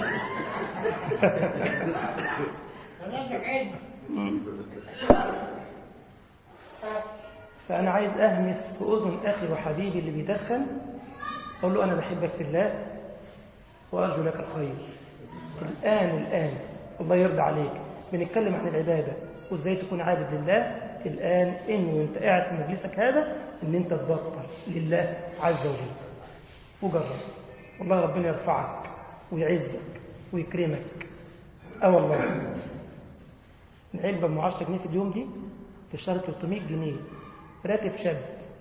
فأنا عايز أهمس في أذن أخي وحبيبي اللي بيدخن أقول له أنا بحبك في الله وأرجو لك الخير الآن الآن الله يرضى عليك بنتكلم عن العبادة وإزاي تكون عابد لله الآن إن وإنت قاعد في مجلسك هذا إن أنت تبطل لله عز وجل وجرب والله ربنا يرفعك ويعزك ويكرمك اه والله العلبة ب 10 جنيه في اليوم دي في الشهر 300 جنيه راتب شاب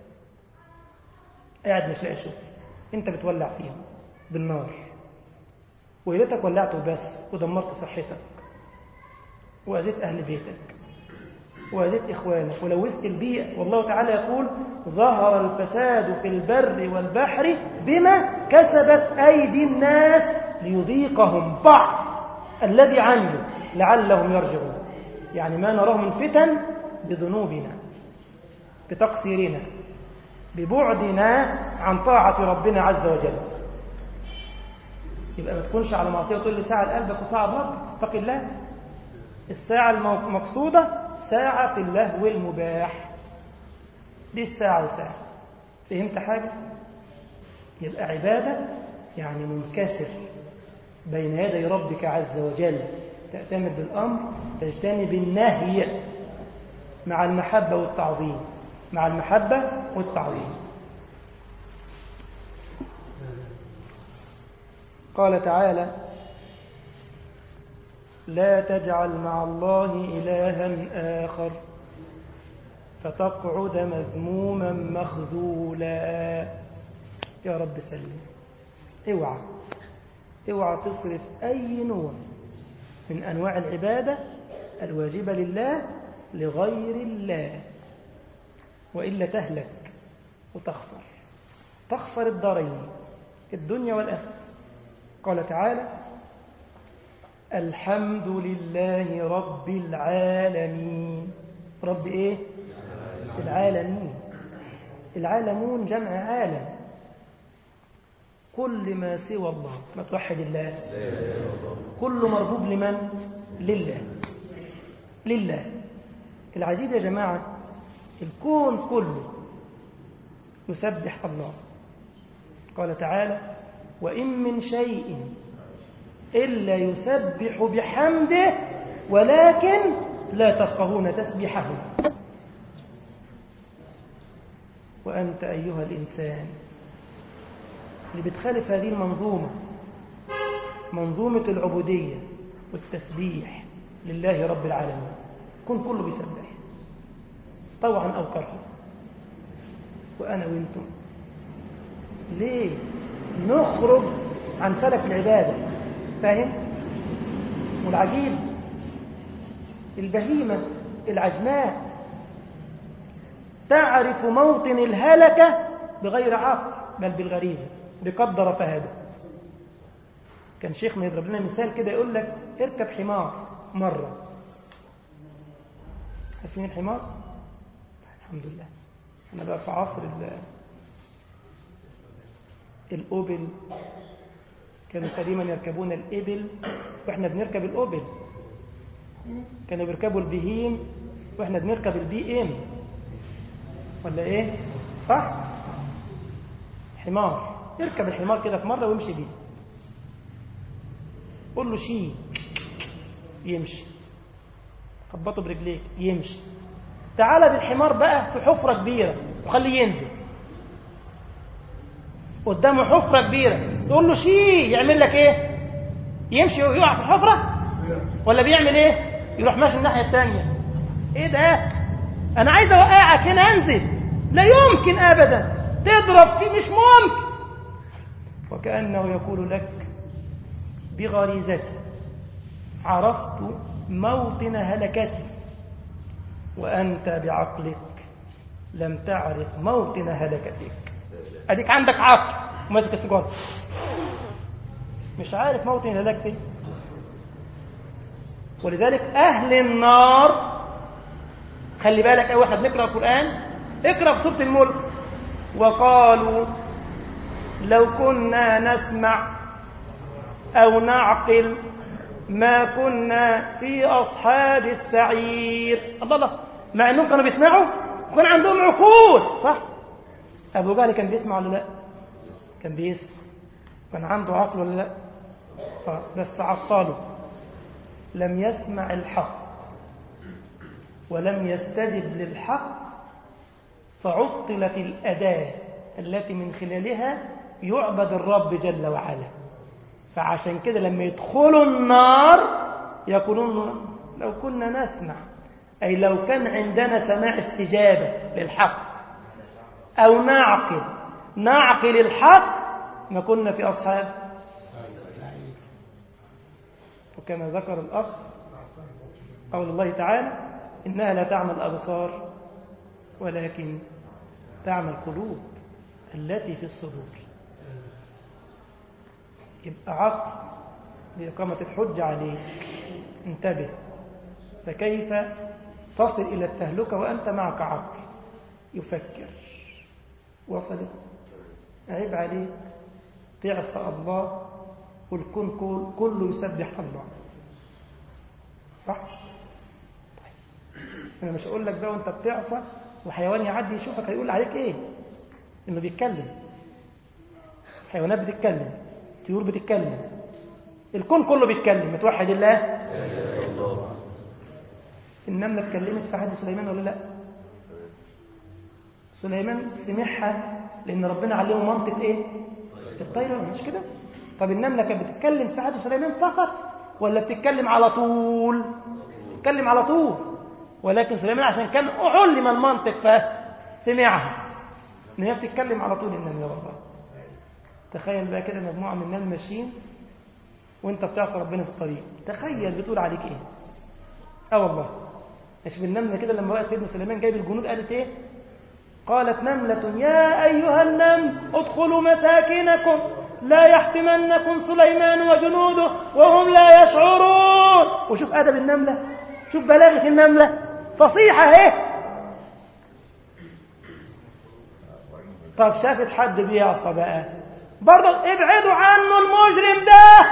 قاعد مش لاقي شغل انت بتولع فيهم بالنار ويلتك ولعته بس ودمرت صحتك وأذيت أهل بيتك وأذيت إخوانك ولوثت البيئة والله تعالى يقول ظهر الفساد في البر والبحر بما كسبت أيدي الناس ليذيقهم بعض الذي عملوا لعلهم يرجعون يعني ما نراه من فتن بذنوبنا بتقصيرنا ببعدنا عن طاعة ربنا عز وجل يبقى ما تكونش على معصية وتقول لي ساعة لقلبك وساعة لربك اتق الله الساعة المقصودة ساعة في اللهو المباح دي الساعة وساعة فهمت حاجة؟ يبقى عبادة يعني منكسر بين يدي ربك عز وجل تأتمر بالأمر تجتنب النهي مع المحبة والتعظيم مع المحبة والتعظيم قال تعالى لا تجعل مع الله إلها آخر فتقعد مذموما مخذولا يا رب سلم اوعى اوعى تصرف أي نوع من أنواع العبادة الواجبة لله لغير الله وإلا تهلك وتخسر تخسر الدارين الدنيا والآخرة قال تعالى الحمد لله رب العالمين رب ايه العالمين العالمون جمع عالم كل ما سوى الله ما توحد الله كل مربوب لمن لله لله العجيب يا جماعة الكون كله يسبح الله قال تعالى وإن من شيء إلا يسبح بحمده ولكن لا تفقهون تسبيحه وأنت أيها الإنسان اللي بتخالف هذه المنظومة منظومة العبودية والتسبيح لله رب العالمين كن كله بيسبح طوعا أو كرها وأنا وإنتم ليه نخرج عن فلك العبادة فاهم والعجيب البهيمة العجماء تعرف موطن الهلكة بغير عقل بل بالغريزة بقدر فهذا كان شيخنا يضرب لنا مثال كده يقول لك اركب حمار مرة عارفين الحمار الحمد لله احنا بقى في عصر الأوبل كانوا قديما يركبون الإبل وإحنا بنركب الأوبل كانوا بيركبوا البهيم وإحنا بنركب البي إم ولا إيه صح حمار يركب الحمار كده في مرة ويمشي بيه قول له شي يمشي خبطه برجليك يمشي تعالى بالحمار بقى في حفرة كبيرة وخليه ينزل قدامه حفرة كبيرة تقول له شي يعمل لك ايه يمشي ويقع في الحفرة ولا بيعمل ايه يروح ماشي الناحية الثانية ايه ده انا عايز اوقعك هنا انزل لا يمكن ابدا تضرب فيه مش ممكن وكأنه يقول لك بغريزتي عرفت موطن هلكتي وأنت بعقلك لم تعرف موطن هلكتك أديك عندك عقل وماسك السيجارة مش عارف موطن هلكتك ولذلك أهل النار خلي بالك أي واحد نقرأ القرآن اقرأ في سورة الملك وقالوا لو كنا نسمع أو نعقل ما كنا في أصحاب السعير الله الله مع أنهم كانوا بيسمعوا وكان عندهم عقول صح أبو جهل كان بيسمع ولا لا كان بيسمع كان عنده عقل ولا لا آه. بس عطاله لم يسمع الحق ولم يستجب للحق فعطلت الأداة التي من خلالها يعبد الرب جل وعلا فعشان كده لما يدخلوا النار يقولون لو كنا نسمع أي لو كان عندنا سماع استجابة للحق أو نعقل نعقل الحق ما كنا في أصحاب وكما ذكر الأخ قول الله تعالى إنها لا تعمل الأبصار ولكن تعمل القلوب التي في الصدور يبقى عقل لإقامة الحجة عليك انتبه فكيف تصل إلى التهلكة وأنت معك عقل يفكر وصلت عيب عليك تعصى الله والكون كل كله يسبح الله صح طيب. انا مش هقول لك بقى وانت بتعصى وحيوان يعدي يشوفك هيقول عليك ايه انه بيتكلم حيوانات بتتكلم طيور بتتكلم الكون كله بيتكلم متوحد الله النملة اتكلمت في حد سليمان ولا لا سليمان سمعها لأن ربنا علمه منطق إيه الطير مش كده طب النملة كانت بتتكلم في عهد سليمان فقط ولا بتتكلم على طول بتتكلم على طول ولكن سليمان عشان كان علم المنطق فسمعها ان هي بتتكلم على طول النملة والله تخيل بقى كده مجموعة من النمل ماشيين وانت بتعصى ربنا في الطريق تخيل بتقول عليك ايه اه والله مش بالنملة كده لما وقت سيدنا سليمان جايب الجنود قالت ايه قالت نملة يا أيها النمل ادخلوا مساكنكم لا يحتمنكم سليمان وجنوده وهم لا يشعرون وشوف أدب النملة شوف بلاغة النملة فصيحة اهي طب شافت حد بيعصى بقى برضه ابعدوا عنه المجرم ده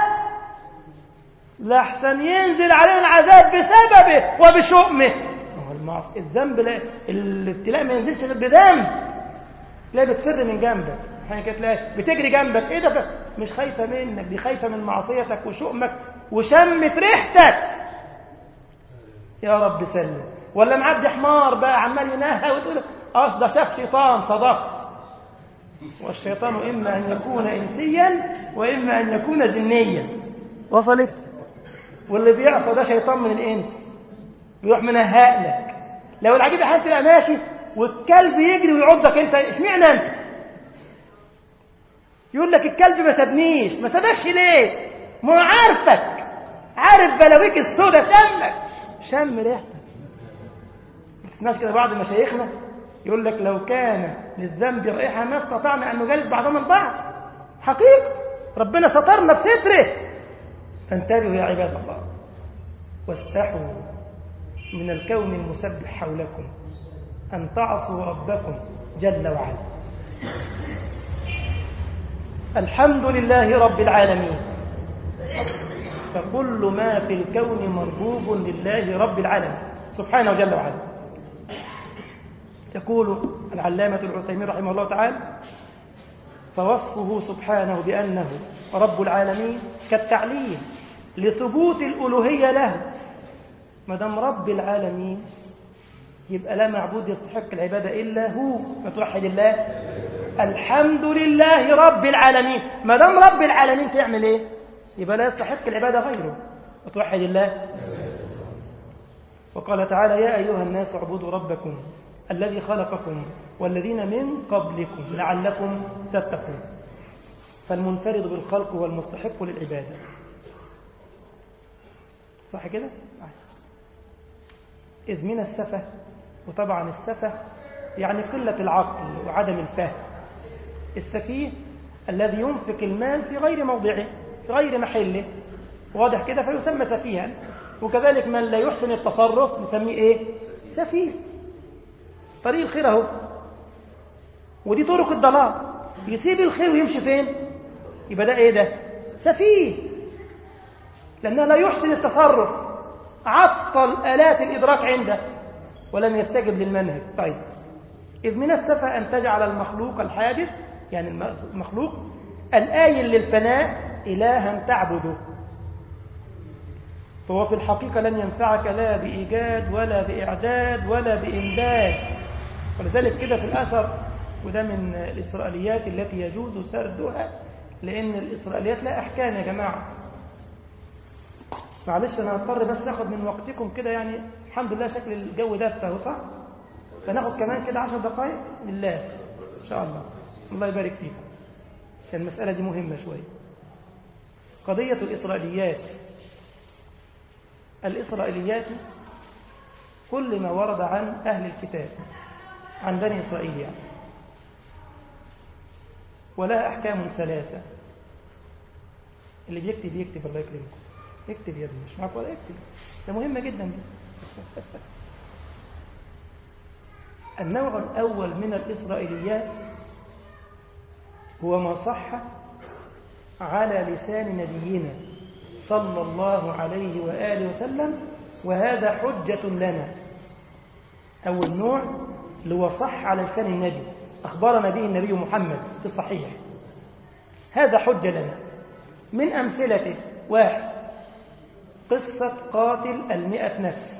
لحسن ينزل علينا العذاب بسببه وبشؤمه المعصية الذنب لا الابتلاء ما ينزلش غير بذنب تلاقي بتفر من جنبك يعني كده تلاقي بتجري جنبك ايه ده مش خايفه منك دي خايفه من معصيتك وشؤمك وشمت ريحتك يا رب سلم ولا معدي حمار بقى عمال ينهى وتقول اصل ده شاف شيطان صدقت والشيطان اما ان يكون انسيا واما ان يكون جنيا وصلت واللي بيعصى ده شيطان من الانس بيروح منهق لك لو العجيب احيانا تبقى ماشي والكلب يجري ويعضك انت اشمعنى انت يقول لك الكلب ما سابنيش ما سابكش ليه ما هو عارفك عارف بلاويك السودة شمك شم ريحتك الناس كده بعض مشايخنا يقول لك لو كان للذنب رائحة ما استطعنا أن نجلس بعضنا البعض حقيقة ربنا سترنا بستره فانتبهوا يا عباد الله واستحوا من الكون المسبح حولكم أن تعصوا ربكم جل وعلا الحمد لله رب العالمين فكل ما في الكون مربوب لله رب العالمين سبحانه جل وعلا يقول العلامة العثيمين رحمه الله تعالى فوصفه سبحانه بأنه رب العالمين كالتعليم لثبوت الألوهية له ما دام رب العالمين يبقى لا معبود يستحق العبادة إلا هو ما توحد الله الحمد لله رب العالمين ما دام رب العالمين تعمل ايه يبقى لا يستحق العبادة غيره وتوحد الله وقال تعالى يا أيها الناس اعبدوا ربكم الذي خلقكم والذين من قبلكم لعلكم تتقون فالمنفرد بالخلق هو المستحق للعبادة صح كده؟ إذ من السفة وطبعا السفة يعني قلة العقل وعدم الفهم السفيه الذي ينفق المال في غير موضعه في غير محله واضح كده فيسمى سفيها وكذلك من لا يحسن التصرف نسميه ايه سفيه طريق الخير اهو ودي طرق الضلال يسيب الخير ويمشي فين يبقى ده ايه ده سفيه لانه لا يحسن التصرف عطل آلات الإدراك عنده ولم يستجب للمنهج طيب إذ من السفة أن تجعل المخلوق الحادث يعني المخلوق الآيل للفناء إلها تعبده فهو في الحقيقة لن ينفعك لا بإيجاد ولا بإعداد ولا بإمداد ولذلك كده في الأثر وده من الإسرائيليات التي يجوز سردها لأن الإسرائيليات لا أحكام يا جماعة معلش أنا هضطر بس ناخد من وقتكم كده يعني الحمد لله شكل الجو دفى اهو صح فناخد كمان كده عشر دقائق لله إن شاء الله الله يبارك فيكم عشان المسألة دي مهمة شوية قضية الإسرائيليات الإسرائيليات كل ما ورد عن أهل الكتاب عن بني إسرائيل يعني ولها أحكام ثلاثة اللي بيكتب يكتب الله يكرمكم اكتب يا ابني مش معاك ولا اكتب ده مهمة جدا دي النوع الأول من الإسرائيليات هو ما صح على لسان نبينا صلى الله عليه وآله وسلم وهذا حجة لنا أول نوع اللي هو صح على لسان النبي أخبرنا به النبي محمد في الصحيح هذا حجة لنا من أمثلته واحد قصة قاتل المئة نفس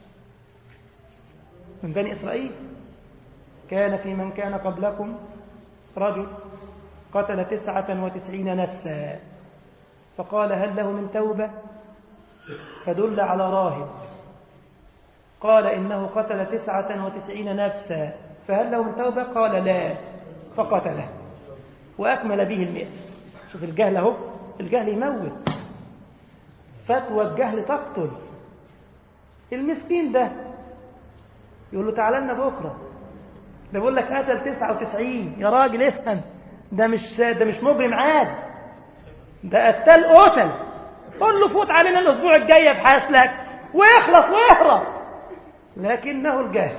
من بني إسرائيل كان في من كان قبلكم رجل قتل تسعة وتسعين نفسا فقال هل له من توبة فدل على راهب قال إنه قتل تسعة وتسعين نفسا فهل له من توبة قال لا فقتله وأكمل به المئة شوف الجهل اهو الجهل يموت فتوى الجهل تقتل المسكين ده يقول له تعالى لنا بكرة ده بيقول لك قتل 99 يا راجل افهم ده مش ده مش مجرم عادي ده قتال قتل قول له فوت علينا الاسبوع الجاي ابحث لك ويخلص ويهرب لكنه الجهل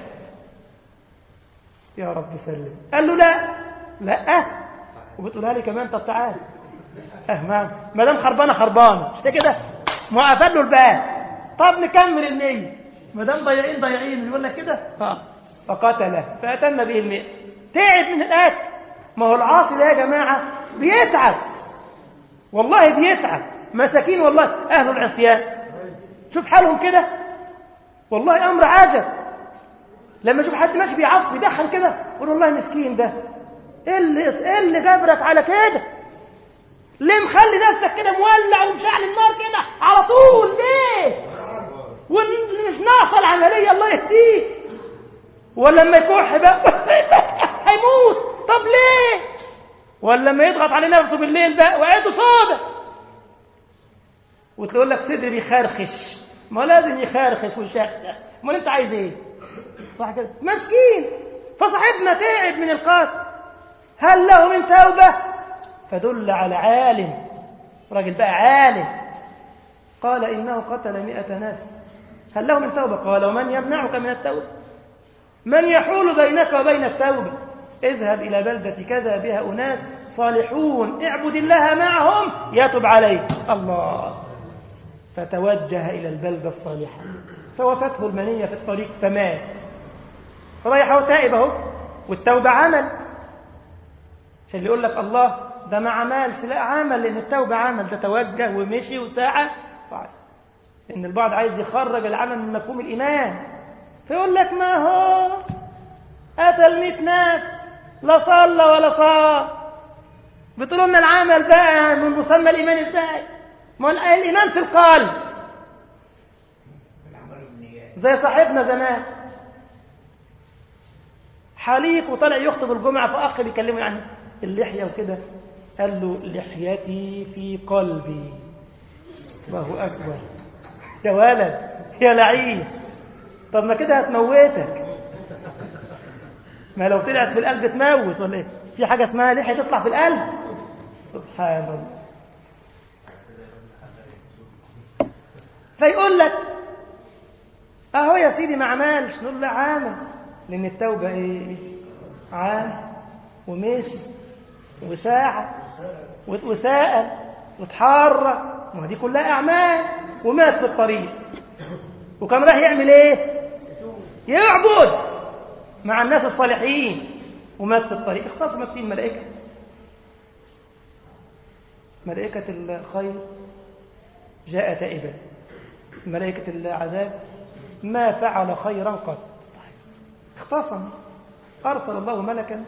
يا رب سلم قال له لا لا وبتقولها لي كمان طب تعال اه ما دام خربانه خربانه مش كده ما قفل له الباب طب نكمل المية ما دام ضيعين ضيعين يقول لك كده اه فقتله فاتم به المئة تعب من القتل ما هو العاصي ده يا جماعه بيتعب والله بيتعب مساكين والله اهل العصيان شوف حالهم كده والله امر عجب لما اشوف حد ماشي بيعصب بيدخن كده يقول والله مسكين ده ايه اللي ايه اللي جبرك على كده ليه مخلي نفسك كده مولع ومشعل النار كده على طول ليه واللي مش ناقصه العمليه الله يهديه ولا لما يكح بقى هيموت طب ليه ولا لما يضغط على نفسه بالليل بقى وقعته سودة وتقول لك صدري بيخرخش ما لازم يخرخش ويشخشخ امال انت عايز ايه صح كده مسكين فصاحبنا تعب من القاتل هل له من توبه فدل على عالم راجل بقى عالم قال إنه قتل مئة نفس هل له من توبة قال ومن يمنعك من التوبة من يحول بينك وبين التوبة اذهب إلى بلدة كذا بها أناس صالحون اعبد الله معهم يتب عليك الله فتوجه إلى البلدة الصالحة فوفته المنية في الطريق فمات رايح هو تائب اهو والتوبة عمل عشان اللي يقول لك الله ده ما عملش لا عمل لان التوبه عمل ده توجه ومشي وساعه فعل ان البعض عايز يخرج العمل من مفهوم الايمان فيقول لك ما هو قتل 100 ناس لا صلى ولا صام بتقولوا لنا العمل بقى من مسمى الايمان ازاي ما الايمان في القلب زي صاحبنا زمان حليق وطلع يخطب الجمعة فأخ بيكلمه عن اللحية وكده قال له لحيتي في قلبي الله أكبر يا ولد يا لعين طب ما كده هتموتك ما لو طلعت في القلب تموت ولا ايه في حاجة اسمها لحية تطلع في القلب سبحان الله فيقول لك اهو يا سيدي ما عملش نقول له عامل لان التوبة ايه عام ومشي وساعة وسأل وتحرك ما دي كلها اعمال ومات في الطريق وكان راح يعمل ايه يعبد مع الناس الصالحين ومات في الطريق اختصمت فيه الملائكة ملائكة الخير جاء تائبا ملائكة العذاب ما فعل خيرا قط اختصم أرسل الله ملكا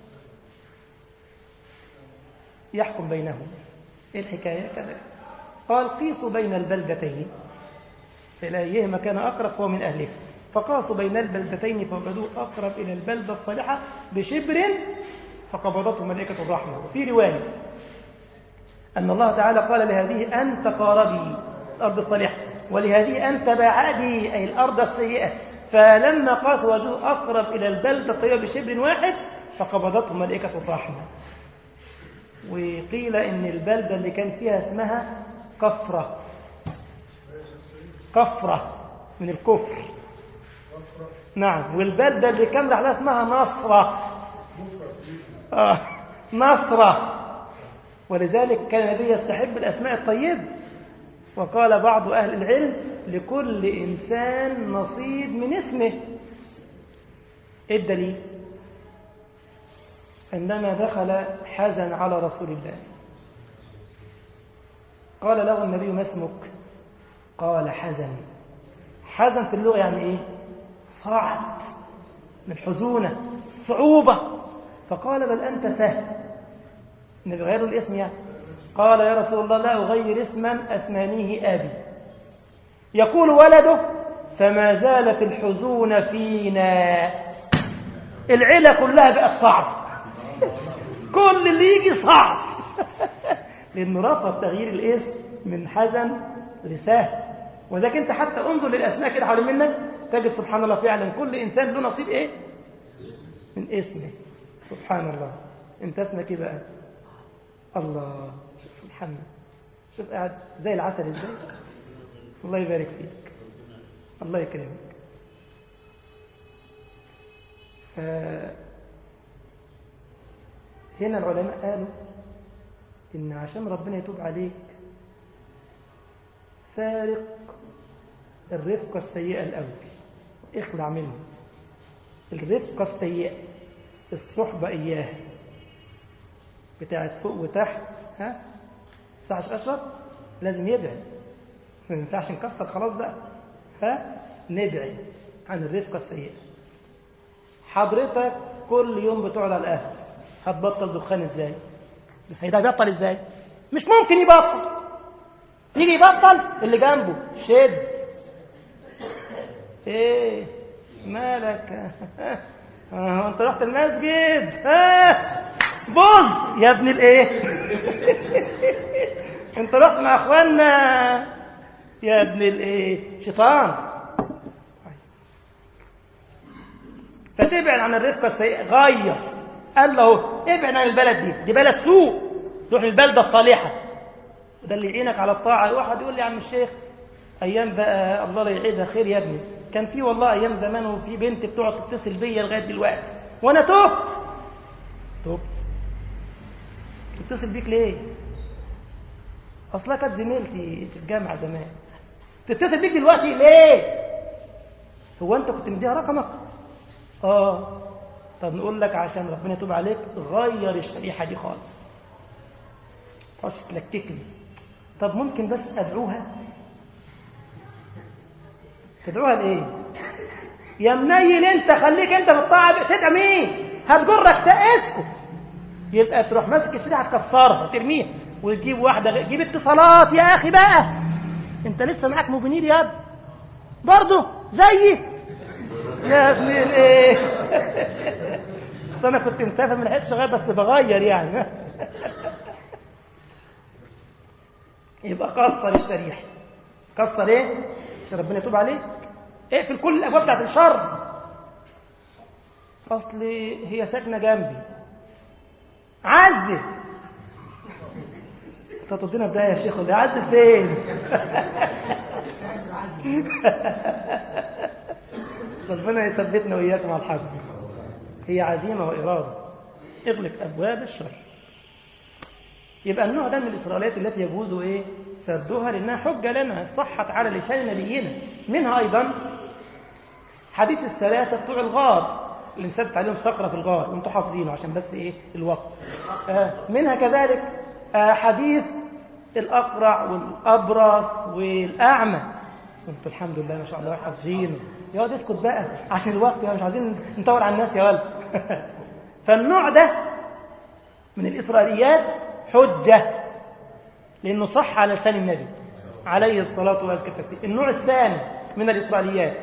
يحكم بينهم ايه الحكاية كذا قال قيسوا بين البلدتين إلى أيهما كان أقرب فهو من أهله فقاسوا بين البلدتين فوجدوه أقرب إلى البلدة الصالحة بشبر فقبضته ملائكة الرحمة وفي رواية أن الله تعالى قال لهذه أنت قاربي الأرض الصالحة ولهذه أنت بعدي أي الأرض السيئة فلما قاس وجهه أقرب إلى البلدة الطيبة بشبر واحد فقبضته ملائكة الرحمة وقيل إن البلدة اللي كان فيها اسمها كفرة كفرة من الكفر نعم والبلدة اللي كان رحلها اسمها نصرة آه نصرة ولذلك كان النبي يستحب الأسماء الطيبة وقال بعض أهل العلم لكل إنسان نصيب من اسمه إيه الدليل عندما دخل حزن على رسول الله قال له النبي ما اسمك قال حزن حزن في اللغة يعني إيه صعب من حزونة صعوبة فقال بل أنت سهل النبي غير الاسم يعني قال يا رسول الله لا أغير اسما أسمانيه أبي يقول ولده فما زالت الحزون فينا العيلة كلها بقت صعب كل اللي يجي صعب لأنه رفض تغيير الاسم من حزن لسهل وذلك أنت حتى انظر للأسماء كده حوالين منك تجد سبحان الله فعلا كل إنسان له نصيب إيه من اسمه سبحان الله أنت اسمك إيه بقى الله شوف محمد شوف قاعد زي العسل ازاي الله يبارك فيك الله يكرمك ف... هنا العلماء قالوا إن عشان ربنا يتوب عليك فارق الرفقة السيئة الأول اخلع منه الرفقة السيئة الصحبة إياها بتاعت فوق وتحت ها ينفعش أشرب لازم يبعد ما ينفعش نكسر خلاص بقى ها نبعد عن الرفقة السيئة حضرتك كل يوم بتقعد على القهوة هتبطل دخان ازاي هيدا يبطل ازاي مش ممكن يبطل يجي يبطل اللي جنبه شد ايه مالك اه انت رحت المسجد ها بوز يا ابن الايه انت رحت مع اخواننا يا ابن الايه شيطان فتبعد عن الرفقه السيئه غير قال له ابعد عن البلد دي دي بلد سوء روح للبلده الصالحه وده اللي يعينك على الطاعه واحد يقول لي يا عم الشيخ ايام بقى الله لا يعيدها خير يا ابني كان في والله ايام زمان وفي بنت بتقعد تتصل بيا لغايه دلوقتي وانا تهت تهت تتصل بيك ليه اصلها كانت زميلتي في الجامعه زمان تتصل بيك دلوقتي ليه هو انت كنت مديها رقمك اه طب نقول لك عشان ربنا يتوب عليك غير الشريحه دي خالص تقعدش تلكك لي طب ممكن بس ادعوها تدعوها لايه يا منيل انت خليك انت في الطاعه تدعى مين هتجرك تأسكت يبقى تروح ماسك السلاح هتكسرها وترميها وتجيب واحدة جيب اتصالات يا أخي بقى أنت لسه معاك موبينيل يا ابني برضه زيي يا ابن الايه اصل انا كنت مسافر من حته شغال بس بغير يعني يبقى كسر الشريحه كسر ايه عشان ربنا يتوب عليك اقفل كل الابواب بتاعت الشر اصل هي ساكنه جنبي عزل انت تدينا بدايه يا شيخ ولا عزل فين ربنا يثبتنا واياكم على الحق هي عزيمه واراده اغلق ابواب الشر يبقى النوع ده من الاسرائيليات التي يجوز ايه سردها لانها حجه لنا صحت على لسان نبينا منها ايضا حديث الثلاثه بتوع الغار اللي نثبت عليهم صخره في الغار وانتم حافظينه عشان بس ايه الوقت آه منها كذلك آه حديث الاقرع والابرص والاعمى انتوا الحمد لله ما شاء الله حافظينه يا واد اسكت بقى عشان الوقت مش عايزين نطول على الناس يا ولد فالنوع ده من الإسرائيليات حجة لأنه صح على لسان النبي عليه الصلاة والسلام النوع الثاني من الإسرائيليات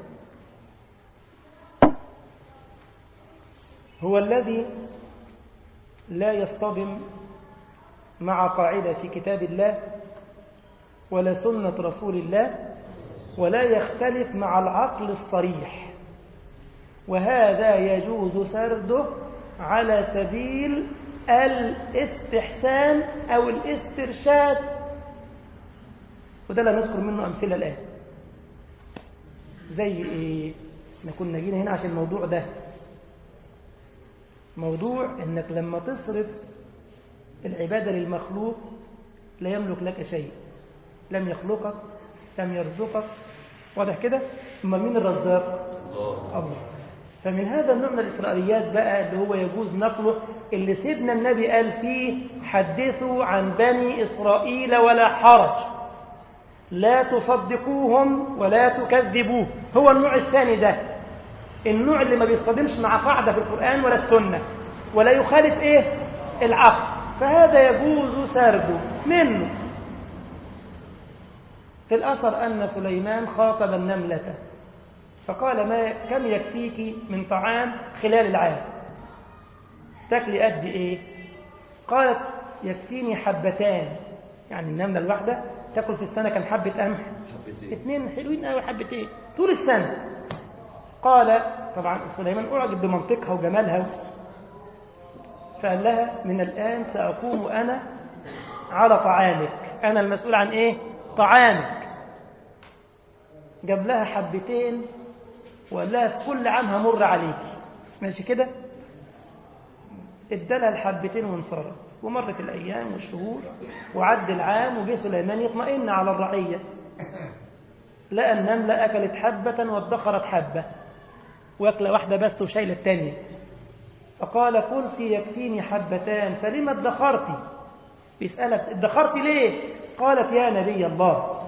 هو الذي لا يصطدم مع قاعدة في كتاب الله ولا سنة رسول الله ولا يختلف مع العقل الصريح وهذا يجوز سرده على سبيل الاستحسان أو الاسترشاد وده لا نذكر منه أمثلة الآن زي إيه احنا كنا جينا هنا عشان الموضوع ده موضوع انك لما تصرف العبادة للمخلوق لا يملك لك شيء لم يخلقك لم يرزقك واضح كده ثم مين الرزاق الله فمن هذا النوع من الإسرائيليات بقى اللي هو يجوز نقله اللي سيدنا النبي قال فيه حدثوا عن بني إسرائيل ولا حرج لا تصدقوهم ولا تكذبوه هو النوع الثاني ده النوع اللي ما بيصطدمش مع قاعدة في القرآن ولا السنة ولا يخالف ايه العقل فهذا يجوز سرده منه في الأثر أن سليمان خاطب النملة فقال ما كم يكفيك من طعام خلال العام تاكلي قد ايه قالت يكفيني حبتان يعني النملة الواحدة تاكل في السنة كم حبة قمح اثنين حلوين قوي حبتين طول السنة قال طبعا سليمان أعجب بمنطقها وجمالها فقال لها من الآن سأقوم أنا على طعامك أنا المسؤول عن إيه طعامك جاب لها حبتين وقال لها في كل عام همر عليك ماشي كده ادالها الحبتين وانصرف ومرت الأيام والشهور وعد العام وجه سليمان يطمئن على الرعية لقى النملة أكلت حبة وادخرت حبة واكلة واحدة بس وشايلة التانية فقال قلت يكفيني حبتان فلما ادخرتي بيسألك ادخرتي ليه قالت يا نبي الله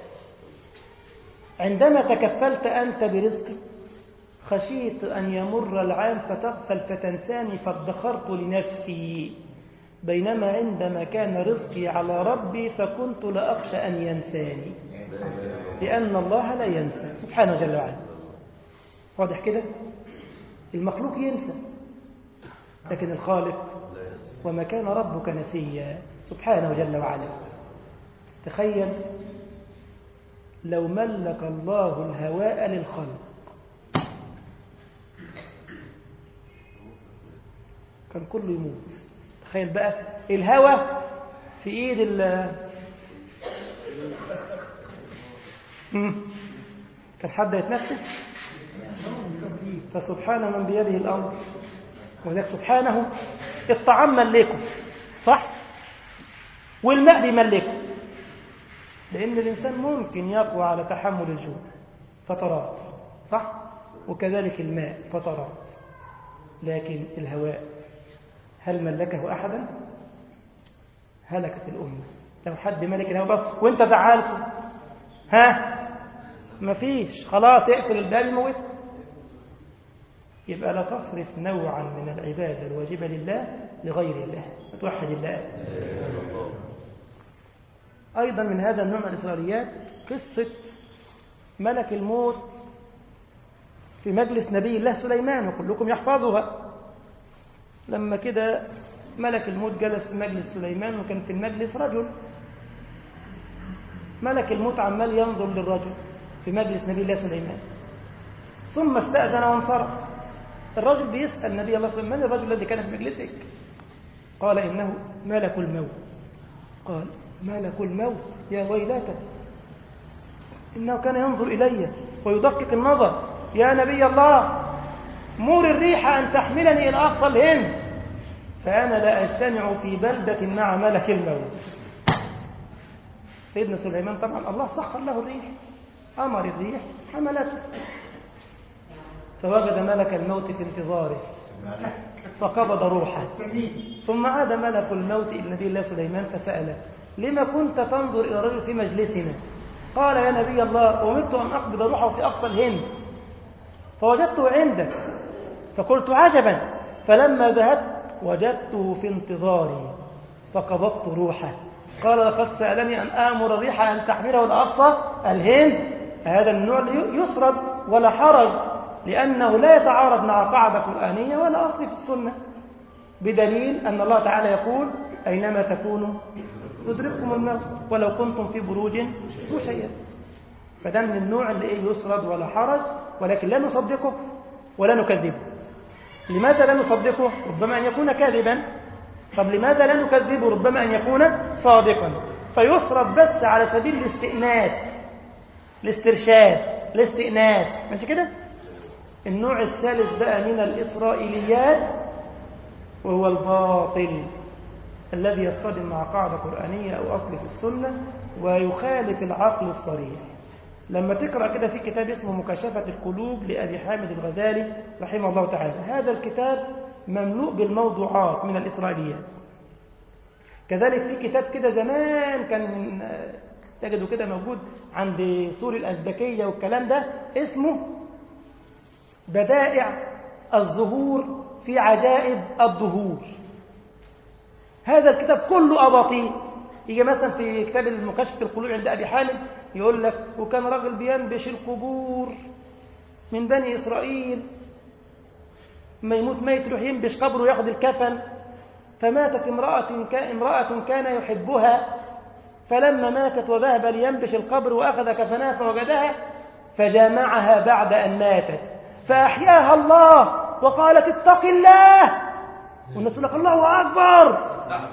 عندما تكفلت أنت برزقي خشيت أن يمر العام فتغفل فتنساني فادخرت لنفسي بينما عندما كان رزقي على ربي فكنت لأخشى أن ينساني لأن الله لا ينسى سبحانه جل وعلا واضح كده المخلوق ينسى لكن الخالق وما كان ربك نسيا سبحانه جل وعلا تخيل لو ملك الله الهواء للخلق كان كله يموت تخيل بقى الهواء في ايد ال كان حد يتنفس فسبحان من بيده الامر وذلك سبحانه الطعام ملكه صح والماء بيملكه لأن الإنسان ممكن يقوى على تحمل الجوع فترات صح وكذلك الماء فترات لكن الهواء هل ملكه أحدا هلكت الأمة لو حد ملك الهواء بس وانت زعلته ها مفيش خلاص اقفل الباب يموت يبقى لا تصرف نوعا من العبادة الواجبة لله لغير الله توحد الله أيضا من هذا النوع من الإسرائيليات قصة ملك الموت في مجلس نبي الله سليمان وكلكم يحفظها لما كده ملك الموت جلس في مجلس سليمان وكان في المجلس رجل ملك الموت عمال ينظر للرجل في مجلس نبي الله سليمان ثم استأذن وانصرف الرجل بيسأل نبي الله سليمان من الرجل الذي كان في مجلسك قال إنه ملك الموت قال ملك الموت يا ويلك إنه كان ينظر إلي ويدقق النظر يا نبي الله مور الريح أن تحملني إلى أقصى الهند فأنا لا أجتمع في بلدة مع ملك الموت سيدنا سليمان طبعا الله سخر له الريح أمر الريح حملته فوجد ملك الموت في انتظاره فقبض روحه ثم عاد ملك الموت إلى نبي الله سليمان فسأله لما كنت تنظر إلى رجل في مجلسنا قال يا نبي الله أمرت أن أقبض روحه في أقصى الهند فوجدته عندك فقلت عجبا فلما ذهبت وجدته في انتظاري فقبضت روحه قال لقد سألني أن آمر الريح أن تحمله الأقصى الهند هذا النوع يسرد ولا حرج لأنه لا يتعارض مع قاعدة قرآنية ولا أصل في السنة بدليل أن الله تعالى يقول أينما تكونوا يدرككم الموت ولو كنتم في بروج مشيدة فده من النوع اللي إيه يسرد ولا حرج ولكن لا نصدقه ولا نكذبه لماذا لا نصدقه ربما أن يكون كاذبا طب لماذا لا نكذبه ربما أن يكون صادقا فيسرد بس على سبيل الاستئناس الاسترشاد الاستئناس ماشي كده النوع الثالث بقى من الإسرائيليات وهو الباطل الذي يصطدم مع قاعدة قرآنية أو أصل في السنة ويخالف العقل الصريح لما تقرأ كده في كتاب اسمه مكاشفة القلوب لأبي حامد الغزالي رحمه الله تعالى هذا الكتاب مملوء بالموضوعات من الإسرائيليات كذلك في كتاب كده زمان كان من تجده كده موجود عند سور الأزبكية والكلام ده اسمه بدائع الظهور في عجائب الظهور هذا الكتاب كله أباطيل يجي مثلا في كتاب المكاشفة القلوب عند أبي حامد يقول لك وكان راجل بينبش القبور من بني إسرائيل ما يموت ميت يروح ينبش قبره وياخد الكفن فماتت امرأة كان, امرأة كان يحبها فلما ماتت وذهب لينبش القبر وأخذ كفنها فوجدها فجامعها بعد أن ماتت فأحياها الله وقالت اتق الله والناس يقول لك الله أكبر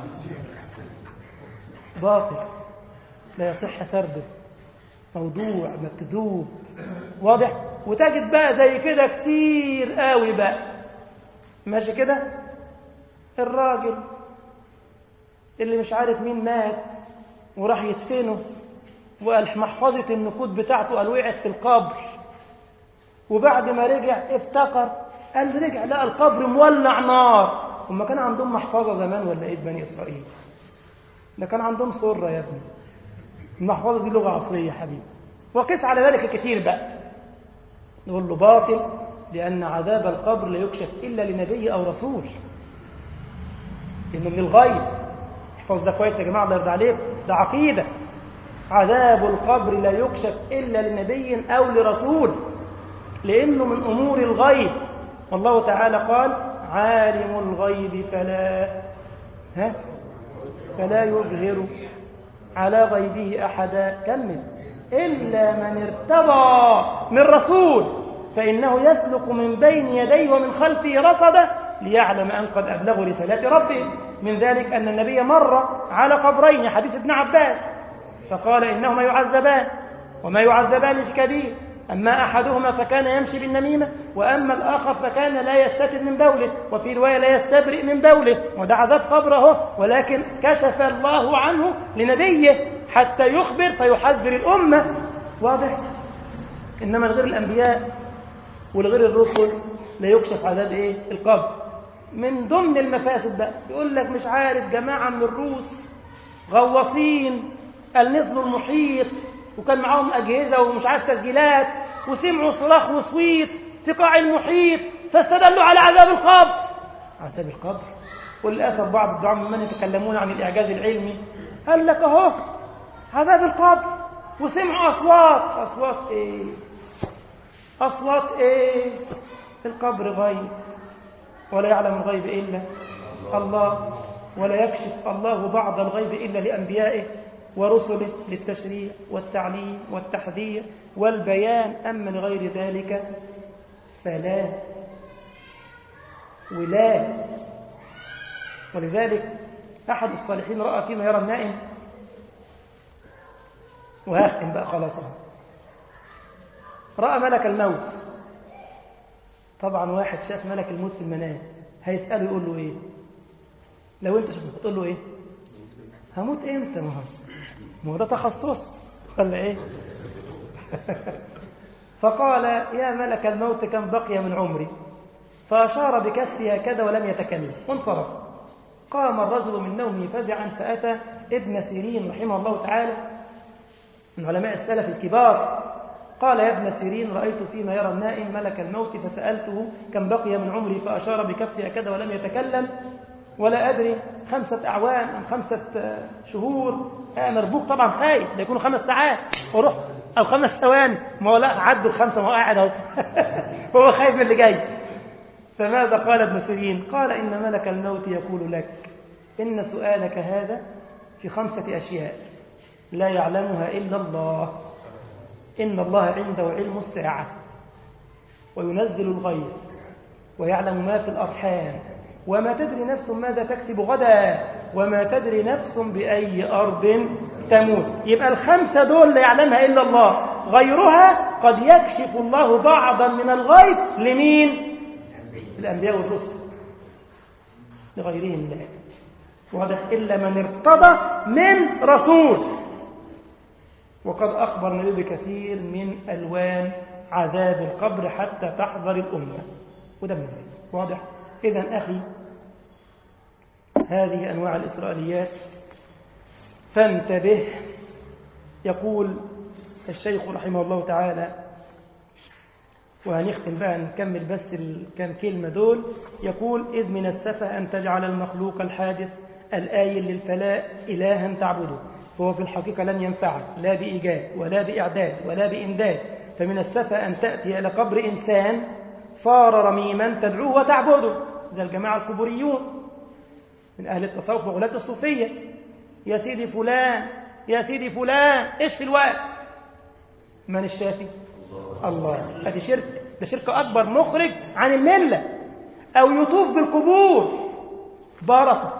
باطل لا يصح سرده موضوع مكذوب واضح وتجد بقى زي كده كتير قوي بقى ماشي كده الراجل اللي مش عارف مين مات وراح يدفنه وقال محفظة النقود بتاعته قال وقعت في القبر وبعد ما رجع افتكر قال رجع لقى القبر مولع نار هم كان عندهم محفظة زمان ولا ايه بني إسرائيل ده كان عندهم سرة يا ابني المحفظة دي لغة عصرية يا حبيبي وقس على ذلك كتير بقى نقول له باطل لأن عذاب القبر لا يكشف إلا لنبي أو رسول إنه من الغيب احفظ ده كويس يا جماعة الله يرضى عليك ده عقيدة عذاب القبر لا يكشف إلا لنبي أو لرسول لأنه من أمور الغيب والله تعالى قال عالم الغيب فلا ها فلا يظهر على غيبه أحدا كمل إلا من ارتضى من رسول فإنه يسلك من بين يديه ومن خلفه رصدا ليعلم أن قد أبلغوا رسالات ربه من ذلك أن النبي مر على قبرين حديث ابن عباس فقال إنهما يعذبان وما يعذبان في كبير أما أحدهما فكان يمشي بالنميمة وأما الآخر فكان لا يستتر من بوله وفي رواية لا يستبرئ من بوله وده عذاب قبره ولكن كشف الله عنه لنبيه حتى يخبر فيحذر الأمة واضح إنما لغير الأنبياء ولغير الرسل لا يكشف عذاب إيه القبر من ضمن المفاسد بقى يقول لك مش عارف جماعة من الروس غواصين قال نزلوا المحيط وكان معاهم أجهزة ومش عارف تسجيلات وسمعوا صراخ وصويت في قاع المحيط فاستدلوا على عذاب القبر عذاب القبر وللأسف بعض الدعاء ممن يتكلمون عن الإعجاز العلمي قال لك أهو عذاب القبر وسمعوا أصوات أصوات إيه أصوات إيه القبر غيب ولا يعلم الغيب إلا الله ولا يكشف الله بعض الغيب إلا لأنبيائه ورسله للتشريع والتعليم والتحذير والبيان أما لغير ذلك فلا ولا ولذلك أحد الصالحين رأى فيما يرى النائم وهاختم بقى خلاص رأى ملك الموت طبعا واحد شاف ملك الموت في المنام هيسأله يقول له ايه لو انت شفته تقول له ايه هموت امتى ما هو ما هو ده تخصص ولا ايه فقال يا ملك الموت كم بقي من عمري فأشار بكفه هكذا ولم يتكلم وانصرف قام الرجل من نومه فزعا فأتى ابن سيرين رحمه الله تعالى من علماء السلف الكبار قال يا ابن سيرين رأيت فيما يرى النائم ملك الموت فسألته كم بقي من عمري فأشار بكفه هكذا ولم يتكلم ولا أدري خمسة أعوام أم خمسة شهور آه مربوك طبعا خايف ده يكونوا خمس ساعات وروح أو خمس ثواني ما هو لا عدوا الخمسة ما هو قاعد اهو وهو خايف من اللي جاي فماذا قال ابن سيرين قال إن ملك الموت يقول لك إن سؤالك هذا في خمسة أشياء لا يعلمها إلا الله إن الله عنده علم الساعة وينزل الغيث ويعلم ما في الأرحام وما تدري نفس ماذا تكسب غدا وما تدري نفس بأي أرض تموت يبقى الخمسة دول لا يعلمها إلا الله غيرها قد يكشف الله بعضا من الغيب لمين الأنبياء والرسل لغيرهم لا واضح إلا من ارتضى من رسول وقد أخبر النبي بكثير من ألوان عذاب القبر حتى تحضر الأمة وده من واضح إذا أخي هذه أنواع الإسرائيليات فانتبه يقول الشيخ رحمه الله تعالى وهنختم بقى نكمل بس الكام كلمة دول يقول إذ من السفة أن تجعل المخلوق الحادث الآيل للفلاء إلها تعبده فهو في الحقيقة لن ينفعك لا بإيجاد ولا بإعداد ولا بإمداد فمن السفة أن تأتي إلى قبر إنسان صار رميما تدعوه وتعبده زي الجماعة الكبريون من أهل التصوف وغلاة الصوفية يا سيدي فلان يا سيدي فلان إيش في الوقت من الشافي الله هذه شرك ده شرك أكبر مخرج عن الملة أو يطوف بالقبور بركة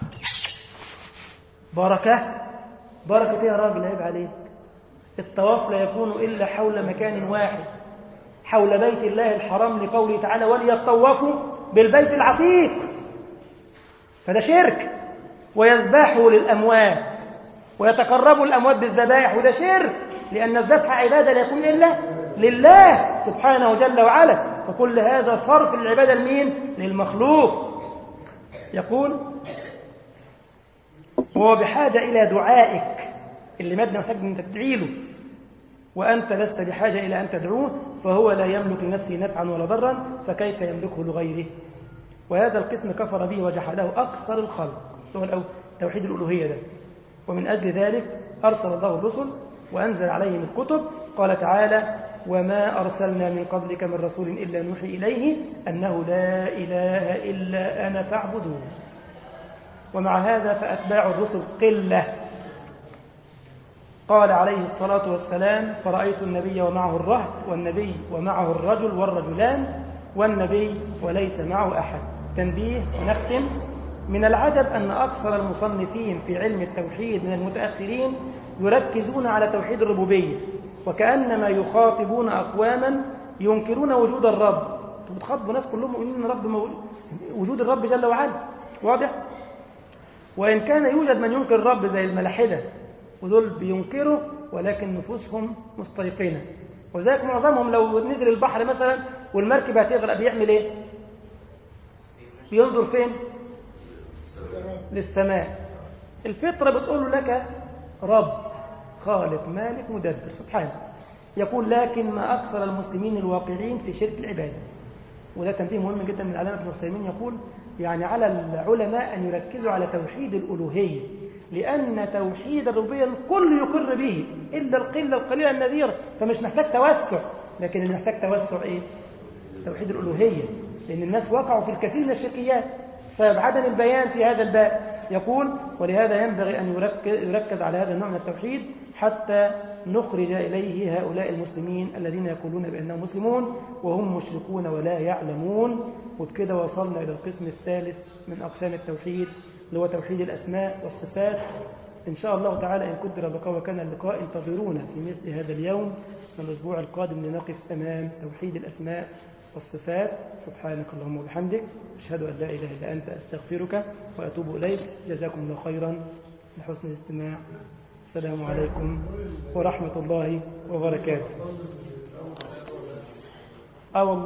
بركة بركة يا راجل عيب عليك الطواف لا يكون إلا حول مكان واحد حول بيت الله الحرام لقوله تعالى وليطوفوا بالبيت العتيق فده شرك ويذبحوا للأموات ويتقربوا الأموات بالذبائح وده شرك لأن الذبح عبادة لا يكون إلا لله سبحانه جل وعلا فكل هذا صرف العبادة لمين؟ للمخلوق يقول وهو بحاجة إلى دعائك اللي مادنا محتاج أن تدعي له وأنت لست بحاجة إلى أن تدعوه فهو لا يملك لنفسه نفعا ولا ضرا فكيف يملكه لغيره وهذا القسم كفر به وجحده أكثر الخلق هو توحيد الألوهية ده ومن أجل ذلك أرسل الله الرسل وأنزل عليهم الكتب قال تعالى وما أرسلنا من قبلك من رسول إلا نوحي إليه أنه لا إله إلا أنا فاعبدون ومع هذا فأتباع الرسل قلة قال عليه الصلاة والسلام فرأيت النبي ومعه الرهط والنبي ومعه الرجل والرجلان والنبي وليس معه أحد تنبيه ونختم من العجب أن أكثر المصنفين في علم التوحيد من المتأخرين يركزون على توحيد الربوبية وكأنما يخاطبون أقواما ينكرون وجود الرب بتخاطبوا ناس كلهم مؤمنين ان رب مو... وجود الرب جل وعلا واضح وإن كان يوجد من ينكر الرب زي الملاحدة ودول بينكروا ولكن نفوسهم مستيقنة وذلك معظمهم لو نزل البحر مثلا والمركب هتغرق بيعمل ايه بينظر فين للسماء الفطرة بتقول لك رب خالق مالك مدبر سبحانه يقول لكن ما أكثر المسلمين الواقعين في شرك العبادة وده تنبيه مهم جدا من العلامة ابن عثيمين يقول يعني على العلماء أن يركزوا على توحيد الألوهية لأن توحيد الربوبية الكل يقر به إلا القلة القليلة النذيرة فمش محتاج توسع لكن اللي محتاج توسع إيه؟ توحيد الألوهية لأن الناس وقعوا في الكثير من الشركيات فبعدم البيان في هذا الباب يقول ولهذا ينبغي أن يركز على هذا النوع من التوحيد حتى نخرج إليه هؤلاء المسلمين الذين يقولون بأنهم مسلمون وهم مشركون ولا يعلمون وبكده وصلنا إلى القسم الثالث من أقسام التوحيد اللي هو توحيد الأسماء والصفات إن شاء الله تعالى إن قدر بقى وكان اللقاء انتظرونا في مثل هذا اليوم من الأسبوع القادم لنقف أمام توحيد الأسماء والصفات سبحانك اللهم وبحمدك أشهد أن لا إله إلا أنت أستغفرك وأتوب إليك جزاكم الله خيرا لحسن الاستماع السلام عليكم ورحمة الله وبركاته آه والله